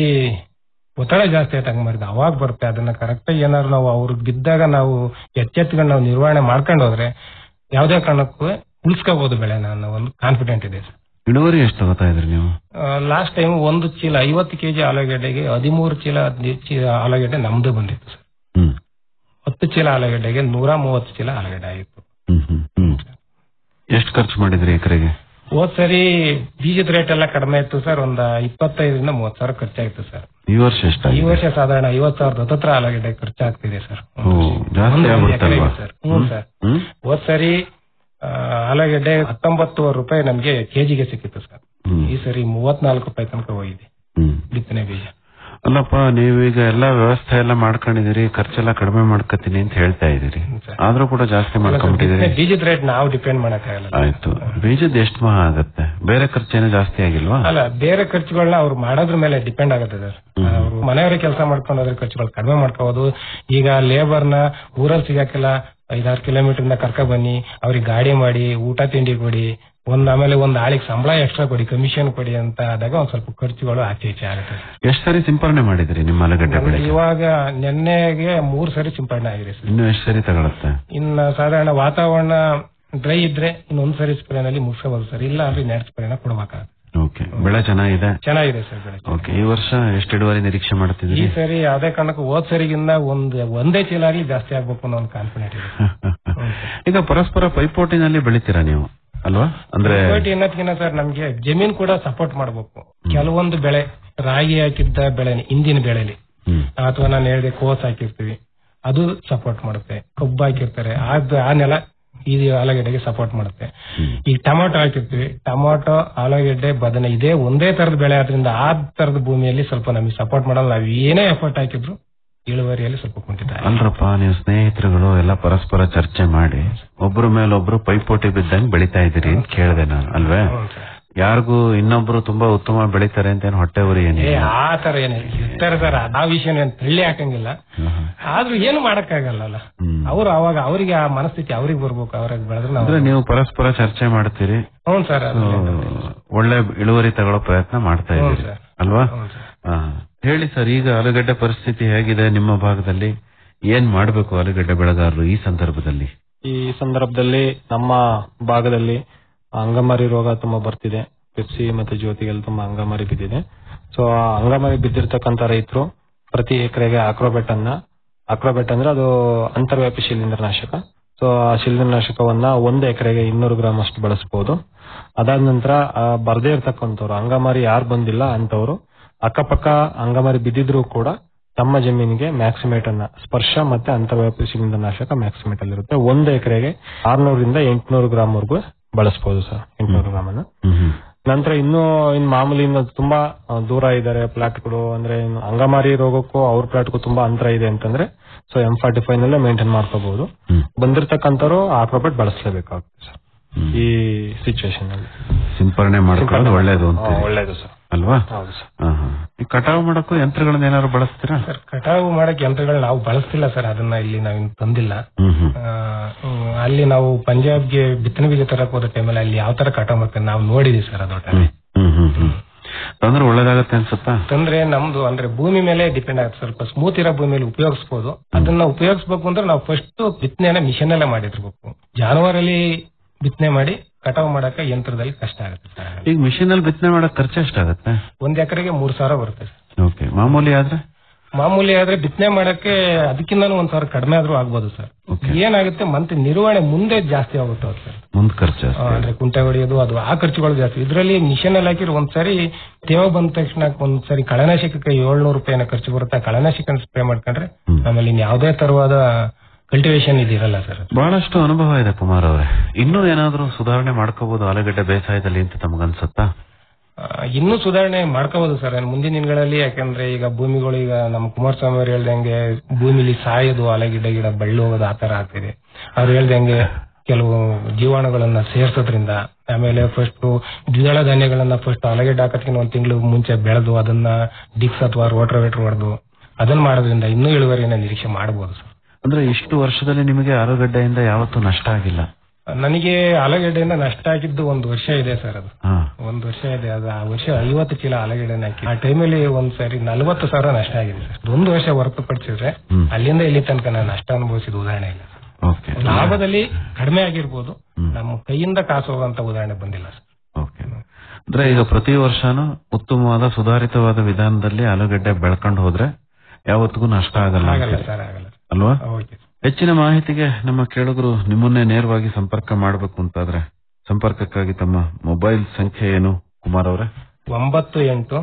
ಒತ್ತಡ ಜಾಸ್ತಿ ಆಯ್ತು ಮಾಡಿದ ಅವಾಗ ಬರುತ್ತೆ ಅದನ್ನ ಕರೆಕ್ಟ್ ಏನಾದ್ರು ನಾವು ಅವ್ರಿಗೆ ಬಿದ್ದಾಗ ನಾವು ಎಚ್ಚೆತ್ಕೊಂಡು ನಾವು ನಿರ್ವಹಣೆ ಮಾಡ್ಕೊಂಡು ಹೋದ್ರೆ ಯಾವುದೇ ಕಾರಣಕ್ಕೂ ಉಳಿಸ್ಕೋಬಹುದು ಬೆಳೆನ ಅನ್ನೋ ಒಂದು ಕಾನ್ಫಿಡೆಂಟ್ ಇದೆ ಸರ್ ಇಳುವರಿ ಎಷ್ಟು ತಗೋತಾ ಇದ್ರಿ ನೀವು ಲಾಸ್ಟ್ ಟೈಮ್ ಒಂದು ಚೀಲ ಐವತ್ತು ಕೆಜಿ ಆಲೂಗೆಡ್ಡೆಗೆ ಹದಿಮೂರು ಚೀಲ ಹದಿನೈದು ಚೀಲ ಆಲೂಗೆಡ್ಡೆ ನಮ್ದು ಬಂದಿತ್ತು ಸರ್ ಹ್ಮ್ ಹತ್ತು ಚೀಲ ಆಲೂಗೆಡ್ಡೆಗೆ ನೂರ ಮೂವತ್ತು ಚೀಲ ಆಲೂಗೆಡ್ಡೆ ಆಗಿತ್ತು ಹ್ಮ್ ಹ್ಮ್ ಹ್ಮ್ ಎಷ್ಟು ಖರ್ಚು ಮಾಡಿದ್ರಿ ಎಕರೆಗೆ ಹೋದ್ ಸರಿ ಬೀಜದ ರೇಟ್ ಎಲ್ಲ ಕಡಿಮೆ ಇತ್ತು ಸರ್ ಒಂದ್ ಇಪ್ಪತ್ತೈದರಿಂದ ಮೂವತ್ ಸಾವಿರ ಖರ್ಚಾಗಿತ್ತು ಸರ್ ಈ ವರ್ಷ ಈ ಎಷ್ಟಾಗಿದೆ ವರ್ಷ ಸಾಧಾರಣ ಐವತ್ ಸಾವಿರದ ಹತ್ತತ್ರ ಆಲೂಗೆಡ್ಡೆ ಖರ್ಚಾಗ್ತಿದೆ ಸರ್ ಓ ಜಾಸ್ತಿ ಒಂದು ಆಗ್ಬಿಡ್ತಲ್ವಾ ಎಕರೆಗೆ ಸರ್ ಹ್ಞೂ ಸರ್ ಹ್ಮ್ ಹೋದ್ ಸರಿ ಆ, ಆಲೂಗೆಡ್ಡೆ ಹತ್ತೊಂಬತ್ತುವರೆ ರೂಪಾಯಿ ನಮ್ಗೆ ಕೆಜಿಗೆ ಸಿಕ್ಕಿತ್ತು ಸರ್ ಹ್ಮ್ ಈ ಸರಿ ಮೂವತ್ನಾಲ್ಕು ರೂಪಾಯಿ ತನಕ ಹೋಗಿದೆ ಹ್ಮ್ ಬಿತ್ತನೆ ಬೀಜ ಅಲ್ಲಪ್ಪ ನೀವೀಗ ಎಲ್ಲಾ ವ್ಯವಸ್ಥೆ ಎಲ್ಲ ಮಾಡ್ಕೊಂಡಿದೀರಿ ಖರ್ಚೆಲ್ಲ ಕಡಿಮೆ ಮಾಡ್ಕೊತೀನಿ ಅಂತ ಹೇಳ್ತಾ ಇದೀರಿ ಹ್ಮ್ ಸರ್. ಆದ್ರೂ ಕೂಡ ಜಾಸ್ತಿ ಮಾಡ್ಕೊಂಡ್ಬಿಟ್ಟಿದೀರಿ ಬಿತ್ತನೆ ಬೀಜದ ರೇಟ್ ನಾವು ಡಿಪೆಂಡ್ ಮಾಡಕ್ಕಾಗಲ್ಲ ಆಯ್ತು ಬೀಜದ ಎಷ್ಟು ಮಹಾ ಆಗತ್ತೆ ಬೇರೆ ಖರ್ಚೇನು ಜಾಸ್ತಿ ಆಗಿಲ್ವಾ ಅಲ್ಲ ಬೇರೆ ಖರ್ಚುಗಳನ್ನ ಅವ್ರು ಮಾಡೋದ್ರ ಮೇಲೆ ಡಿಪೆಂಡ್ ಆಗುತ್ತೆ ಸರ್ ಅವರು ಮನೆಯವರೇ ಕೆಲಸ ಮಾಡ್ಕೊಂಡು ಹೋದ್ರೆ ಖರ್ಚುಗಳು ಕಡಿಮೆ ಮಾಡ್ಕೋಬಹುದು ಈಗ ಲೇಬರ್ನ ಊರಲ್ಲಿ ಸಿಗಾಕಿಲ್ಲ ಐದಾರು ಕಿಲೋಮೀಟರ್ ಇಂದ ಕರ್ಕ ಬನ್ನಿ ಅವ್ರಿಗೆ ಗಾಡಿ ಮಾಡಿ ಊಟ ತಿಂಡಿ ಕೊಡಿ ಒಂದ್ ಆಮೇಲೆ ಒಂದ್ ಆಳಿಗೆ ಸಂಬಳ ಎಕ್ಸ್ಟ್ರಾ ಕೊಡಿ ಕಮಿಷನ್ ಕೊಡಿ ಅಂತ ಆದಾಗ ಒಂದ್ ಸ್ವಲ್ಪ ಖರ್ಚುಗಳು ಆಚೆ ಈಚೆ ಆಗುತ್ತೆ ಎಷ್ಟ್ ಸರಿ ಸಿಂಪರಣೆ ಮಾಡಿದ್ರಿ ನಿಮ್ಮ ಆಲೂಗಡ್ಡೆ ನಮ್ಗೆ ಬೆಳೆ ಇವಾಗ ನೆನ್ನೆಗೆ ಮೂರ್ ಸರಿ ಸಿಂಪಡಣೆ ಆಗಿದೆ ಸರ್ ಇನ್ನು ಎಷ್ಟ್ ಸರಿ ತಗೊಳತ್ತೆ ಇನ್ನ ಸಾಧಾರಣ ವಾತಾವರಣ ಡ್ರೈ ಇದ್ರೆ ಇನ್ನೊಂದ್ ಸರಿ ಸ್ಪ್ರೇನಲ್ಲಿ ಮುಗಿಸಬಹುದು ಸರ್ ಇಲ್ಲ ಅಂದ್ರೆ ನೆಟ್ ಸ್ಪ್ರೇನ ಕೊಡ್ಬೇಕಾಗುತ್ತೆ ಓಕೆ ಬೆಳೆ ಚೆನ್ನಾಗಿದೆ ಚೆನ್ನಾಗಿದೆ ಸರ್ ಬೆಳೆ ಓಕೆ ಈ ವರ್ಷ ಎಷ್ಟು ಇಳುವರಿ ನಿರೀಕ್ಷೆ ಈ ಮಾಡ್ತಿದ್ರಿ ಸರಿ ಯಾವ್ದೇ ಕಾರಣಕ್ಕೂ ಹೋದ್ ಸರಿಗಿಂತ ಒಂದ್ ಒಂದೇ ಚೀಲ ಆಗ್ಲಿ ಜಾಸ್ತಿ ಆಗ್ಬೇಕು ಅನ್ನೋ ಒಂದು ಕಾನ್ಫಿಡೆಂಟ್ ಇದೆ ಈಗ ಪರಸ್ಪರ ಪೈಪೋಟಿನಲ್ಲಿ ಬೆಳಿತೀರಾ ನೀವು ಅಲ್ವಾ ಅಂದ್ರೆ ಕೋಟಿ ಅನ್ನೋದ್ಕಿಂತ ಸರ್ ನಮ್ಗೆ ಜಮೀನ್ ಕೂಡ ಸಪೋರ್ಟ್ ಮಾಡ್ಬೇಕು ಕೆಲವೊಂದು ಬೆಳೆ ರಾಗಿ ಹಾಕಿದ್ದ ಬೆಳೆ ಹಿಂದಿನ ಬೆಳೆಲಿ ಹ್ಮ್ ಅಥವಾ ನಾನು ಹೇಳಿದೆ ಕೋಸ್ ಹಾಕಿರ್ತೀವಿ ಅದು ಸಪೋರ್ಟ್ ಮಾಡುತ್ತೆ ಕಬ್ಬು ಹಾಕಿರ್ತಾರೆ ಆದ್ ಆ ನೆಲ ಈ ಆಲೂಗೆಡ್ಡೆಗೆ ಸಪೋರ್ಟ್ ಮಾಡುತ್ತೆ ಈಗ ಟೊಮಾಟೊ ಹಾಕಿರ್ತೀವಿ ಟೊಮಾಟೊ ಆಲೂಗೆಡ್ಡೆ ಬದನೆ ಇದೇ ಒಂದೇ ತರದ ಬೆಳೆ ಆದ್ರಿಂದ ಆ ತರದ ಭೂಮಿಯಲ್ಲಿ ಸ್ವಲ್ಪ ನಮಗೆ ಸಪೋರ್ಟ್ ಮಾಡಲ್ಲ ನಾವು ಏನೇ ಎಫರ್ಟ್ ಹಾಕಿದ್ರು ಇಳುವರಿಯಲ್ಲಿ ಸ್ವಲ್ಪ ಕುಂಠಿತ ಆಗಿದೆ. ಅಲ್ರಪ್ಪ ನೀವು ಸ್ನೇಹಿತರುಗಳು ಎಲ್ಲ ಪರಸ್ಪರ ಚರ್ಚೆ ಮಾಡಿ ಒಬ್ರ ಮೇಲೊಬ್ರು ಪೈಪೋಟಿ ಬಿದ್ದಂಗೆ ಬೆಳಿತಾ ಇದ್ದೀರಿ ಅಂತ ಕೇಳಿದೆ ನಾನು ಅಲ್ವೇ ಹ್ಞೂ ಸರ್. ಯಾರಿಗೂ ಇನ್ನೊಬ್ರು ತುಂಬಾ ಉತ್ತಮ ಬೆಳಿತಾರೆ ಅಂತ ಏನು ಹೊಟ್ಟೆ ಉರಿ ಏ ಏನಿಲ್ಲ ಆ ತರ ಏನಿಲ್ಲ ಇರ್ತಾರೆ ಸರ್ ಆ ವಿಷಯ ಏನ್ ತಳ್ಳಿ ಹಾಕಂಗಿಲ್ಲ ಆದ್ರೂ ಏನು ಮಾಡಕ್ಕಾಗಲ್ಲ ಹ್ಮ್. ಅವ್ರು ಅವಾಗ ಅವರಿಗೆ ಆ ಮನಸ್ಥಿತಿ ಅವ್ರಿಗೆ ಬರ್ಬೇಕು ಅವ್ರಿಗೆ ಬೆಳೆದ್ರೆ ನಾವು ಅಂದ್ರೆ ನೀವು ಪರಸ್ಪರ ಚರ್ಚೆ ಮಾಡ್ತೀರಿ ಹ್ಞೂ ಸರ್ ಸೊ, ಒಳ್ಳೆ ಇಳುವರಿ ತಗೊಳ್ಳೋ ಪ್ರಯತ್ನ ಮಾಡ್ತಾ ಹ್ಞೂ ಇದ್ದೀರಿ ಸರ್. ಅಲ್ವಾ ಹ್ಞೂ ಸರ್ ಹಾ. ಹೇಳಿ ಸರ್ ಈಗ ಆಲೂಗಡ್ಡೆ ಪರಿಸ್ಥಿತಿ ಹೇಗಿದೆ ನಿಮ್ಮ ಭಾಗದಲ್ಲಿ ಏನ್ ಮಾಡ್ಬೇಕು ಆಲೂಗಡ್ಡೆ ಬೆಳೆಗಾರರು ಈ ಸಂದರ್ಭದಲ್ಲಿ ಈ ಸಂದರ್ಭದಲ್ಲಿ ನಮ್ಮ ಭಾಗದಲ್ಲಿ ಅಂಗಮಾರಿ ರೋಗ ತುಂಬಾ ಬರ್ತಿದೆ ಪೆಪ್ಸಿ ಮತ್ತೆ ಜ್ಯೋತಿಗೆಲ್ಲ ತುಂಬಾ ಅಂಗಮಾರಿ ಬಿದ್ದಿದೆ ಸೊ ಆ ಅಂಗಮಾರಿ ಬಿದ್ದಿರ್ತಕ್ಕಂತ ರೈತರು ಪ್ರತಿ ಎಕರೆಗೆ ಆಕ್ರೋಬೆಟ್ ಅನ್ನ ಆಕ್ರೋಬೆಟ್ ಅಂದ್ರೆ ಅದು ಅಂತರ್ವ್ಯಾಪಿ ಶಿಲೀಂಧ್ರನಾಶಕ ಸೊ ಆ ಶಿಲೀಂಧ್ರನಾಶಕವನ್ನ ಒಂದು ಎಕರೆಗೆ ಇನ್ನೂರು ಗ್ರಾಮ್ ಅಷ್ಟು ಬಳಸಬಹುದು ಅದಾದ ನಂತರ ಆ ಬರ್ದೇ ಇರ್ತಕ್ಕಂಥವ್ರು ಅಂಗಮಾರಿ ಯಾರು ಬಂದಿಲ್ಲ ಅಂತವ್ರು ಅಕ್ಕಪಕ್ಕ ಅಂಗಮಾರಿ ಬಿದ್ದಿದ್ರು ಕೂಡ ತಮ್ಮ ಜಮೀನಿಗೆ ಮ್ಯಾಕ್ಸಿಮೇಟ್ ಅನ್ನ ಸ್ಪರ್ಶ ಮತ್ತೆ ಅಂತರ್ವ್ಯಾಪಿ ಶಿಲೀಂಧ್ರನಾಶಕ ಮ್ಯಾಕ್ಸಿಮೇಟ್ ಅಲ್ಲಿ ಇರುತ್ತೆ ಒಂದು ಎಕರೆಗೆ ಆರ್ನೂರಿಂದ ಎಂಟುನೂರು ಗ್ರಾಮ್ ವರೆಗೂ ಬಳಸಬಹುದು ಸರ್ ಎಂಟುನೂರು ಗ್ರಾಮ್ ಅನ್ನ ಹ್ಮ್ ಹ್ಮ್. ನಂತರ ಇನ್ನು ಇನ್ನು ಮಾಮೂಲಿ ಇನ್ನು ತುಂಬಾ ಆ, ದೂರ ಇದ್ದಾರೆ ಪ್ಲಾಟ್ಗಳು ಅಂದ್ರೆ ಇನ್ನು ಅಂಗಮಾರಿ ರೋಗಕ್ಕೂ ಅವ್ರ ಪ್ಲಾಟ್ಗೂ ತುಂಬಾ ಅಂತರ ಇದೆ ಅಂತಂದ್ರೆ ಸೊ ಎಂ ಫಾರ್ಟಿ ಫೈವ್ ನಲ್ಲೇ ಮೇಂಟೈನ್ ಮಾಡ್ಕೋಬಹುದು ಹ್ಮ್. ಬಂದಿರ್ತಕ್ಕಂಥವ್ರು ಆಕ್ರೋಬೆಟ್ ಬಳಸಲೇಬೇಕಾಗುತ್ತೆ ಸರ್ ಹ್ಮ್. ಈ ಸಿಚುವೇಶನ್ ಅಲ್ಲಿ ಸಿಂಪರಣೆ ಮಾಡ್ಕೊಳ್ಳೋದು ಒಳ್ಳೇದು ಅಂತ ಹಾ, ಒಳ್ಳೇದು ಸರ್ ಅಲ್ವಾ ಹೌದು ಸರ್ ಹಾ, ಹಾ. ಈ ಕಟಾವು ಮಾಡಕ್ಕೂ ಯಂತ್ರಗಳನ್ನ ಏನಾದ್ರು ಬಳಸ್ತೀರಾ ಸರ್ ಕಟಾವು ಮಾಡಕ್ ಯಂತ್ರಗಳು ನಾವು ಬಳಸ್ತಿಲ್ಲ ಸರ್ ಅದನ್ನ ಇಲ್ಲಿ ನಾವು ಇನ್ನು ತಂದಿಲ್ಲ ಹ್ಮ್ ಹ್ಮ್ ಆ, ಹ್ಮ್, ಅಲ್ಲಿ ನಾವು ಪಂಜಾಬ್ಗೆ ಬಿತ್ತನೆ ಬೀಜ ತರಕ್ ಹೋದ ಟೈಮಲ್ಲಿ ಅಲ್ಲಿ ಯಾವ ತರ ಕಟಾವ್ ಮಾಡ್ತಾರೆ ನಾವು ನೋಡಿದೀವಿ ಸರ್ ಅದು ಹ್ಮ್ ಹ್ಮ್ ಹ್ಮ್ ಹ್ಮ್ ಅಂದ್ರೆ ಒಳ್ಳೇದಾಗತ್ತೆ ಅನ್ಸುತ್ತಾ ತಂದ್ರೆ ನಮ್ದು ಅಂದ್ರೆ ಭೂಮಿ ಮೇಲೆ ಡಿಪೆಂಡ್ ಆಗುತ್ತೆ ಸ್ವಲ್ಪ ಸ್ಮೂತ್ ಇರೋ ಭೂಮಿಯಲ್ಲಿ ಉಪಯೋಗಿಸಬಹುದು ಅದನ್ನ ಉಪಯೋಗಿಸಬೇಕು ಅಂದ್ರೆ ನಾವು ಫಸ್ಟ್ ಬಿತ್ತನೆನ ಮಿಷನ್ ಅಲ್ಲೇ ಮಾಡಿರ್ಬೇಕು ಜಾನುವಾರಲ್ಲಿ ಬಿತ್ತನೆ ಮಾಡಿ ಕಟಾವು ಮಾಡಕ್ಕೆ ಯಂತ್ರದಲ್ಲಿ ಕಷ್ಟ ಆಗುತ್ತೆ ಸರ್ ಈಗ ಮಿಷಿನ್ ಅಲ್ಲಿ ಬಿತ್ತನೆ ಮಾಡಕ್ ಖರ್ಚು ಎಷ್ಟಾಗತ್ತೆ ಒಂದ್ ಎಕರೆಗೆ ಮೂರ್ ಸಾವಿರ ಬರುತ್ತೆ ಸರ್ ಓಕೆ ಮಾಮೂಲಿ ಆದ್ರೆ ಮಾಮೂಲಿ ಆದ್ರೆ ಬಿತ್ತನೆ ಮಾಡಕ್ಕೆ ಅದಕ್ಕಿಂತ ಒಂದ್ ಸಾವಿರ ಕಡಿಮೆ ಆದ್ರೂ ಆಗ್ಬೋದು ಸರ್ Okay. ಏನಾಗುತ್ತೆ ಮತ್ತೆ ನಿರ್ವಹಣೆ ಮುಂದೆ ಜಾಸ್ತಿ ಆಗುತ್ತೆ ಅದು ಸರ್ ಮುಂದ್ ಖರ್ಚು ಆ, ಜಾಸ್ತಿ. ಅಂದ್ರೆ ಕುಂಟೆ ಹೊಡೆಯೋದು ಅದು ಆ ಖರ್ಚುಗಳು ಜಾಸ್ತಿ ಇದರಲ್ಲಿ ಮಿಷನ್ ಅಲ್ಲಿ ಹಾಕಿದ್ರೆ ಒಂದ್ಸರಿ ತೇವ ಬಂದ ತಕ್ಷಣ ಒಂದ್ಸರಿ ಕಳೆನಾಶಕಕ್ಕೆ ಏಳ್ನೂರು ರೂಪಾಯಿನ ಖರ್ಚು ಬರುತ್ತೆ ಆ ಕಳೆನಾಶಕ ಸ್ಪ್ರೇ ಮಾಡ್ಕೊಂಡ್ರೆ ಹ್ಮ್. ಆಮೇಲೆ ಇನ್ ಯಾವುದೇ ತರವಾದ ಕಲ್ಟಿವೇಶನ್ ಇದಿರಲ್ಲ ಸರ್ ಬಹಳಷ್ಟು ಅನುಭವ ಇದೆ ಕುಮಾರ್ ಅವರೇ ಇನ್ನೂ ಏನಾದ್ರೂ ಸುಧಾರಣೆ ಮಾಡ್ಕೋಬಹುದು ಆಲೂಗಡ್ಡೆ ಬೇಸಾಯದಲ್ಲಿ ಅಂತ ತಮಗನ್ಸುತ್ತಾ ಆ, ಇನ್ನೂ ಸುಧಾರಣೆ ಮಾಡ್ಕೋಬಹುದು ಸರ್ ಇನ್ನು ಮುಂದಿನ ದಿನಗಳಲ್ಲಿ ಯಾಕಂದ್ರೆ ಈಗ ಭೂಮಿಗಳು ಈಗ ನಮ್ಮ ಕುಮಾರಸ್ವಾಮಿ ಅವ್ರು ಹೇಳ್ದಂಗೆ ಭೂಮಿಲಿ ಸಾಯೋದು ಅಲೆ ಗಿಡ ಗಿಡ ಬಳ್ಳಿ ಹೋಗೋದು ಆ ತರ ಆಗ್ತಿದೆ ಅವ್ರು ಹೇಳ್ದಂಗೆ ಕೆಲವು ಜೀವಾಣುಗಳನ್ನ ಸೇರ್ಸೋದ್ರಿಂದ ಆಮೇಲೆ ಫಸ್ಟ್ ದ್ವಿದಳ ಧಾನ್ಯಗಳನ್ನ ಫಸ್ಟ್ ಅಲಗೆಡ್ಡೆ ಹಾಕೋದಕ್ಕಿಂತ ಒಂದ್ ತಿಂಗಳು ಮುಂಚೆ ಬೆಳೆದು ಅದನ್ನ ಡಿಕ್ಸ್ ಅಥವಾ ರೋಟ್ರವೇಟರ್ ಹೊಡೆದು ಅದನ್ನ ಮಾಡೋದ್ರಿಂದ ಇನ್ನೂ ಇಳುವರಿಯನ್ನ ನಿರೀಕ್ಷೆ ಮಾಡಬಹುದು ಸರ್ ಅಂದ್ರೆ ಇಷ್ಟು ವರ್ಷದಲ್ಲಿ ನಿಮಗೆ ಆಲೂಗಡ್ಡೆಯಿಂದ ಯಾವತ್ತೂ ನಷ್ಟ ಆಗಿಲ್ಲ ನನಗೆ ಆಲೂಗೆಡ್ಡೆಯಿಂದ ನಷ್ಟ ಆಗಿದ್ದು ಒಂದು ವರ್ಷ ಇದೆ ಸರ್ ಅದು ಹಾ ಒಂದು ವರ್ಷ ಇದೆ ಅದು ಆ ವರ್ಷ ಐವತ್ತು ಚೀಲ ಆಲೂಗೆಡ್ಡೆನ ಹಾಕಿ ಆ ಟೈಮಲ್ಲಿ ಒಂದ್ ಸರಿ ನಲ್ವತ್ತು ಸಾವಿರ ನಷ್ಟ ಆಗಿದೆ ಸರ್ ಒಂದು ವರ್ಷ ಹೊರತುಪಡಿಸಿದ್ರೆ ಹ್ಮ್. ಅಲ್ಲಿಂದ ಇಲ್ಲಿ ತನಕ ನಾನು ನಷ್ಟ ಅನುಭವಿಸಿದ ಉದಾಹರಣೆ ಇಲ್ಲ ಓಕೆ ಲಾಭದಲ್ಲಿ ಕಡಿಮೆ ಆಗಿರ್ಬೋದು ಹ್ಮ್. ನಮ್ಮ ಕೈಯಿಂದ ಕಾಸು ಹೋಗುವಂತ ಉದಾಹರಣೆ ಬಂದಿಲ್ಲ ಸರ್ ಓಕೆ ಅಂದ್ರೆ ಈಗ ಪ್ರತಿ ವರ್ಷನೂ ಉತ್ತಮವಾದ ಸುಧಾರಿತವಾದ ವಿಧಾನದಲ್ಲಿ ಆಲೂಗಡ್ಡೆ ಬೆಳ್ಕೊಂಡು ಹೋದ್ರೆ ಯಾವತ್ತಿಗೂ ನಷ್ಟ ಆಗಲ್ಲ ಆಗಲ್ಲ ಅಂತೀರಿ. ಸರ್ ಆಗಲ್ಲ ಅಲ್ವಾ ಓಕೆ ಹೆಚ್ಚಿನ ಮಾಹಿತಿಗೆ ನಮ್ಮ ಕೇಳುಗರು ನಿಮ್ಮನ್ನೇ ನೇರವಾಗಿ ಸಂಪರ್ಕ ಮಾಡಬೇಕು ಅಂತಾದ್ರೆ ಸಂಪರ್ಕಕ್ಕಾಗಿ ತಮ್ಮ ಮೊಬೈಲ್ ಸಂಖ್ಯೆ ಏನು ಕುಮಾರ್ ಅವರೇ ಒಂಬತ್ತು ಎಂಟು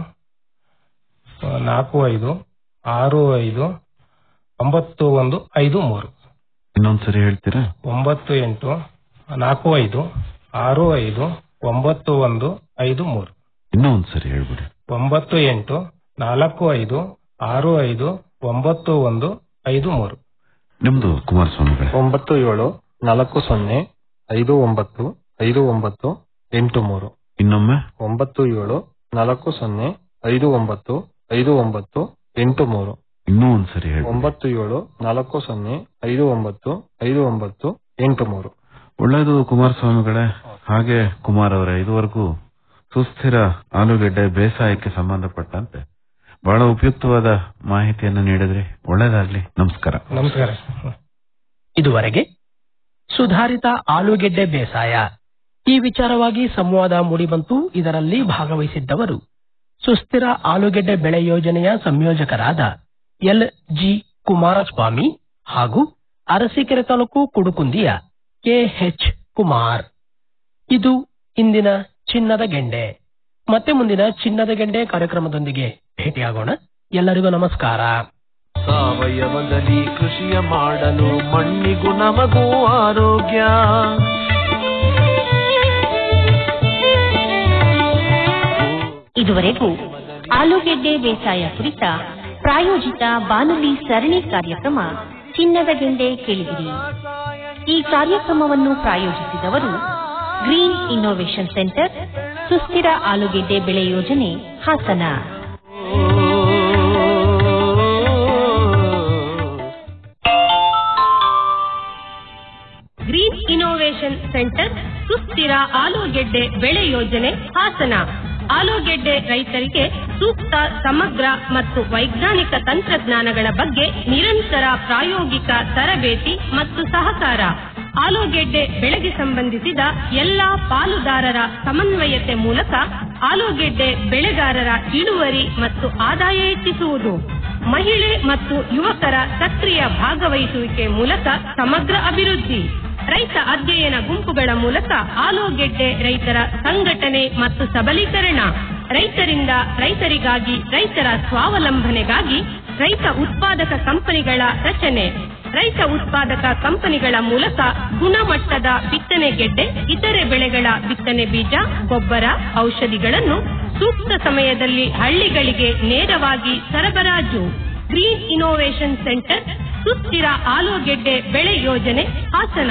ಆ, ನಾಲ್ಕು ಐದು ಆರು ಐದು ಒಂಬತ್ತು ಒಂದು ಐದು ಮೂರು ಇನ್ನೊಂದ್ಸರಿ ಹೇಳ್ತೀರಾ ಒಂಬತ್ತು ಎಂಟು ನಾಲ್ಕು ಐದು ಆರು ಐದು ಒಂಬತ್ತು ಒಂದು ಐದು ಮೂರು ಇನ್ನೂ ಒಂದ್ಸರಿ ಹೇಳ್ಬಿಡಿ ಒಂಬತ್ತು ಎಂಟು ನಾಲ್ಕು ಐದು ಆರು ಐದು ಒಂಬತ್ತು ಒಂದು ಐದು ಮೂರು ನಿಮ್ದು ಕುಮಾರಸ್ವಾಮಿಗಳೇ ಒಂಬತ್ತು ಏಳು ನಾಲ್ಕು ಸೊನ್ನೆ ಐದು ಒಂಬತ್ತು ಐದು ಒಂಬತ್ತು ಎಂಟು ಮೂರು ಇನ್ನೊಮ್ಮೆ ಒಂಬತ್ತು ಏಳು ನಾಲ್ಕು ಸೊನ್ನೆ ಐದು ಒಂಬತ್ತು ಐದು ಒಂಬತ್ತು ಎಂಟು ಮೂರು ಇನ್ನೂ ಒಂದ್ಸರಿ ಹೇಳಿ ಒಂಬತ್ತು ಏಳು ನಾಲ್ಕು ಸೊನ್ನೆ ಐದು ಒಂಬತ್ತು ಐದು ಒಂಬತ್ತು ಎಂಟು ಮೂರು ಒಳ್ಳೇದು ಕುಮಾರಸ್ವಾಮಿಗಳೇ ಹಾಗೆ ಕುಮಾರ್ ಅವರೇ ಇದುವರೆಗೂ ಸುಸ್ಥಿರ ಆಲೂಗೆಡ್ಡೆ ಬೇಸಾಯಕ್ಕೆ ಸಂಬಂಧಪಟ್ಟಂತೆ ಬಹಳ ಉಪಯುಕ್ತವಾದ ಮಾಹಿತಿಯನ್ನು ನೀಡಿದ್ರಿ ಒಳ್ಳೇದಾಗ್ಲಿ ನಮಸ್ಕಾರ ನಮಸ್ಕಾರ ಇದುವರೆಗೆ ಸುಧಾರಿತ ಆಲೂಗೆಡ್ಡೆ ಬೇಸಾಯ ಈ ವಿಚಾರವಾಗಿ ಸಂವಾದ ಮೂಡಿಬಂತು ಇದರಲ್ಲಿ ಭಾಗವಹಿಸಿದ್ದವರು ಸುಸ್ಥಿರ ಆಲೂಗೆಡ್ಡೆ ಬೆಳೆ ಯೋಜನೆಯ ಸಂಯೋಜಕರಾದ ಎಲ್ ಜಿ ಕುಮಾರಸ್ವಾಮಿ ಹಾಗೂ ಅರಸೀಕೆರೆ ತಾಲೂಕು ಕುಡುಕುಂದಿಯ ಕೆಎಚ್ ಕುಮಾರ್ ಇದು ಇಂದಿನ ಚಿನ್ನದ ಗೆಂಡೆ ಮತ್ತೆ ಮುಂದಿನ ಚಿನ್ನದ ಗೆಂಡೆ ಕಾರ್ಯಕ್ರಮದೊಂದಿಗೆ ಭೇಟಿಯಾಗೋಣ ಎಲ್ಲರಿಗೂ ನಮಸ್ಕಾರ ಸಾವಯವದಲ್ಲಿ ಕೃಷಿಯ ಮಾಡಲು ಮಣ್ಣಿಗೂ ನಮಗೂ ಆರೋಗ್ಯ ಇದುವರೆಗೂ ಆಲೂಗೆಡ್ಡೆ ಬೇಸಾಯ ಕುರಿತ ಪ್ರಾಯೋಜಿತ ಬಾನುಲಿ ಸರಣಿ ಕಾರ್ಯಕ್ರಮ ಚಿನ್ನದ ಗೆಂಡೆ ಕೇಳಿದಿರಿ ಈ ಕಾರ್ಯಕ್ರಮವನ್ನು ಪ್ರಾಯೋಜಿಸಿದವರು ಗ್ರೀನ್ ಇನ್ನೋವೇಷನ್ ಸೆಂಟರ್ ಸುಸ್ಥಿರ ಆಲೂಗೆಡ್ಡೆ ಬೆಳೆ ಯೋಜನೆ ಹಾಸನ ಗ್ರೀನ್ ಇನೋವೇಷನ್ ಸೆಂಟರ್ ಸುಸ್ಥಿರ ಆಲೂಗೆಡ್ಡೆ ಬೆಳೆ ಯೋಜನೆ ಹಾಸನ ಆಲೂಗೆಡ್ಡೆ ರೈತರಿಗೆ ಸೂಕ್ತ ಸಮಗ್ರ ಮತ್ತು ವೈಜ್ಞಾನಿಕ ತಂತ್ರಜ್ಞಾನಗಳ ಬಗ್ಗೆ ನಿರಂತರ ಪ್ರಾಯೋಗಿಕ ತರಬೇತಿ ಮತ್ತು ಸಹಕಾರ ಆಲೂಗೆಡ್ಡೆ ಬೆಳೆಗೆ ಸಂಬಂಧಿಸಿದ ಎಲ್ಲಾ ಪಾಲುದಾರರ ಸಮನ್ವಯತೆ ಮೂಲಕ ಆಲೂಗೆಡ್ಡೆ ಬೆಳೆಗಾರರ ಇಳುವರಿ ಮತ್ತು ಆದಾಯ ಹೆಚ್ಚಿಸುವುದು ಮಹಿಳೆ ಮತ್ತು ಯುವಕರ ಸಕ್ರಿಯ ಭಾಗವಹಿಸುವಿಕೆ ಮೂಲಕ ಸಮಗ್ರ ಅಭಿವೃದ್ಧಿ ರೈತ ಅಧ್ಯಯನ ಗುಂಪುಗಳ ಮೂಲಕ ಆಲೂಗೆಡ್ಡೆ ರೈತರ ಸಂಘಟನೆ ಮತ್ತು ಸಬಲೀಕರಣ ರೈತರಿಂದ ರೈತರಿಗಾಗಿ ರೈತರ ಸ್ವಾವಲಂಬನೆಗಾಗಿ ರೈತ ಉತ್ಪಾದಕ ಕಂಪನಿಗಳ ರಚನೆ ರೈತ ಉತ್ಪಾದಕ ಕಂಪನಿಗಳ ಮೂಲಕ ಗುಣಮಟ್ಟದ ಬಿತ್ತನೆ ಗೆಡ್ಡೆ ಇತರೆ ಬೆಳೆಗಳ ಬಿತ್ತನೆ ಬೀಜ ಗೊಬ್ಬರ ಔಷಧಿಗಳನ್ನು ಸೂಕ್ತ ಸಮಯದಲ್ಲಿ ಹಳ್ಳಿಗಳಿಗೆ ನೇರವಾಗಿ ಸರಬರಾಜು ಗ್ರೀನ್ ಇನೋವೇಷನ್ ಸೆಂಟರ್ ಸುಸ್ಥಿರ ಆಲೂಗೆಡ್ಡೆ ಬೆಳೆ ಯೋಜನೆ ಹಾಸನ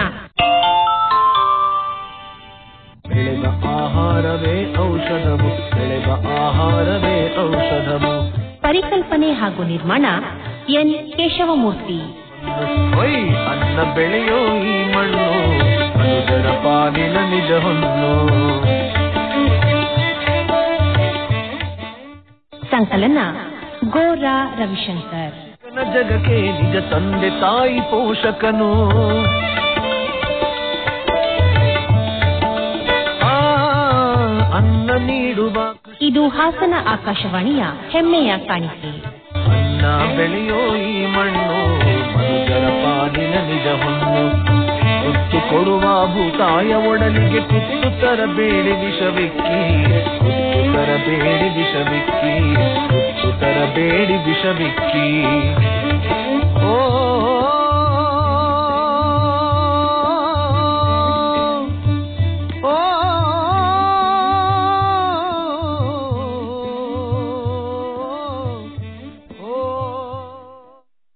ಬೆಳೆದ ಆಹಾರವೇ ಔಷಧವು ಬೆಳೆದ ಆಹಾರವೇ ಔಷಧವು ಪರಿಕಲ್ಪನೆ ಹಾಗೂ ನಿರ್ಮಾಣ ಎನ್ ಕೇಶವಮೂರ್ತಿ ಹೊಯ್ ಅನ್ನ ಬೆಳೆಯೋ ಈ ಮಣ್ಣು ಮನುಜರ ಪಾಲಿನ ನಿಜ ಹೊನ್ನು ಸಂಕಲನ ಗೋರಾ ರವಿಶಂಕರ್ ಜನ ಜಗಕ್ಕೆ ನಿಜ ತಂದೆ ತಾಯಿ ಪೋಷಕನು ಆ ಅನ್ನ ನೀಡುವ ಇದು ಹಾಸನ ಆಕಾಶವಾಣಿಯ ಹೆಮ್ಮೆಯ ಕಾಣಿಕೆ ಅನ್ನ ಬೆಳೆಯೋ ಈ ಮಣ್ಣು ಮನುಜರ ಪಾಲಿನ ನಿಜ ಹೊನ್ನು ತುತ್ತು ಕೊಡುವ ಭೂತಾಯ ಒಡಲಿಗೆ ತುತ್ತು ತರಬೇಡಿ ವಿಷವಿಕ್ಕಿ ತುತ್ತು ತರಬೇಡಿ ವಿಷವಿಕ್ಕಿ ತುತ್ತು ತರಬೇಡಿ ವಿಷವಿಕ್ಕಿ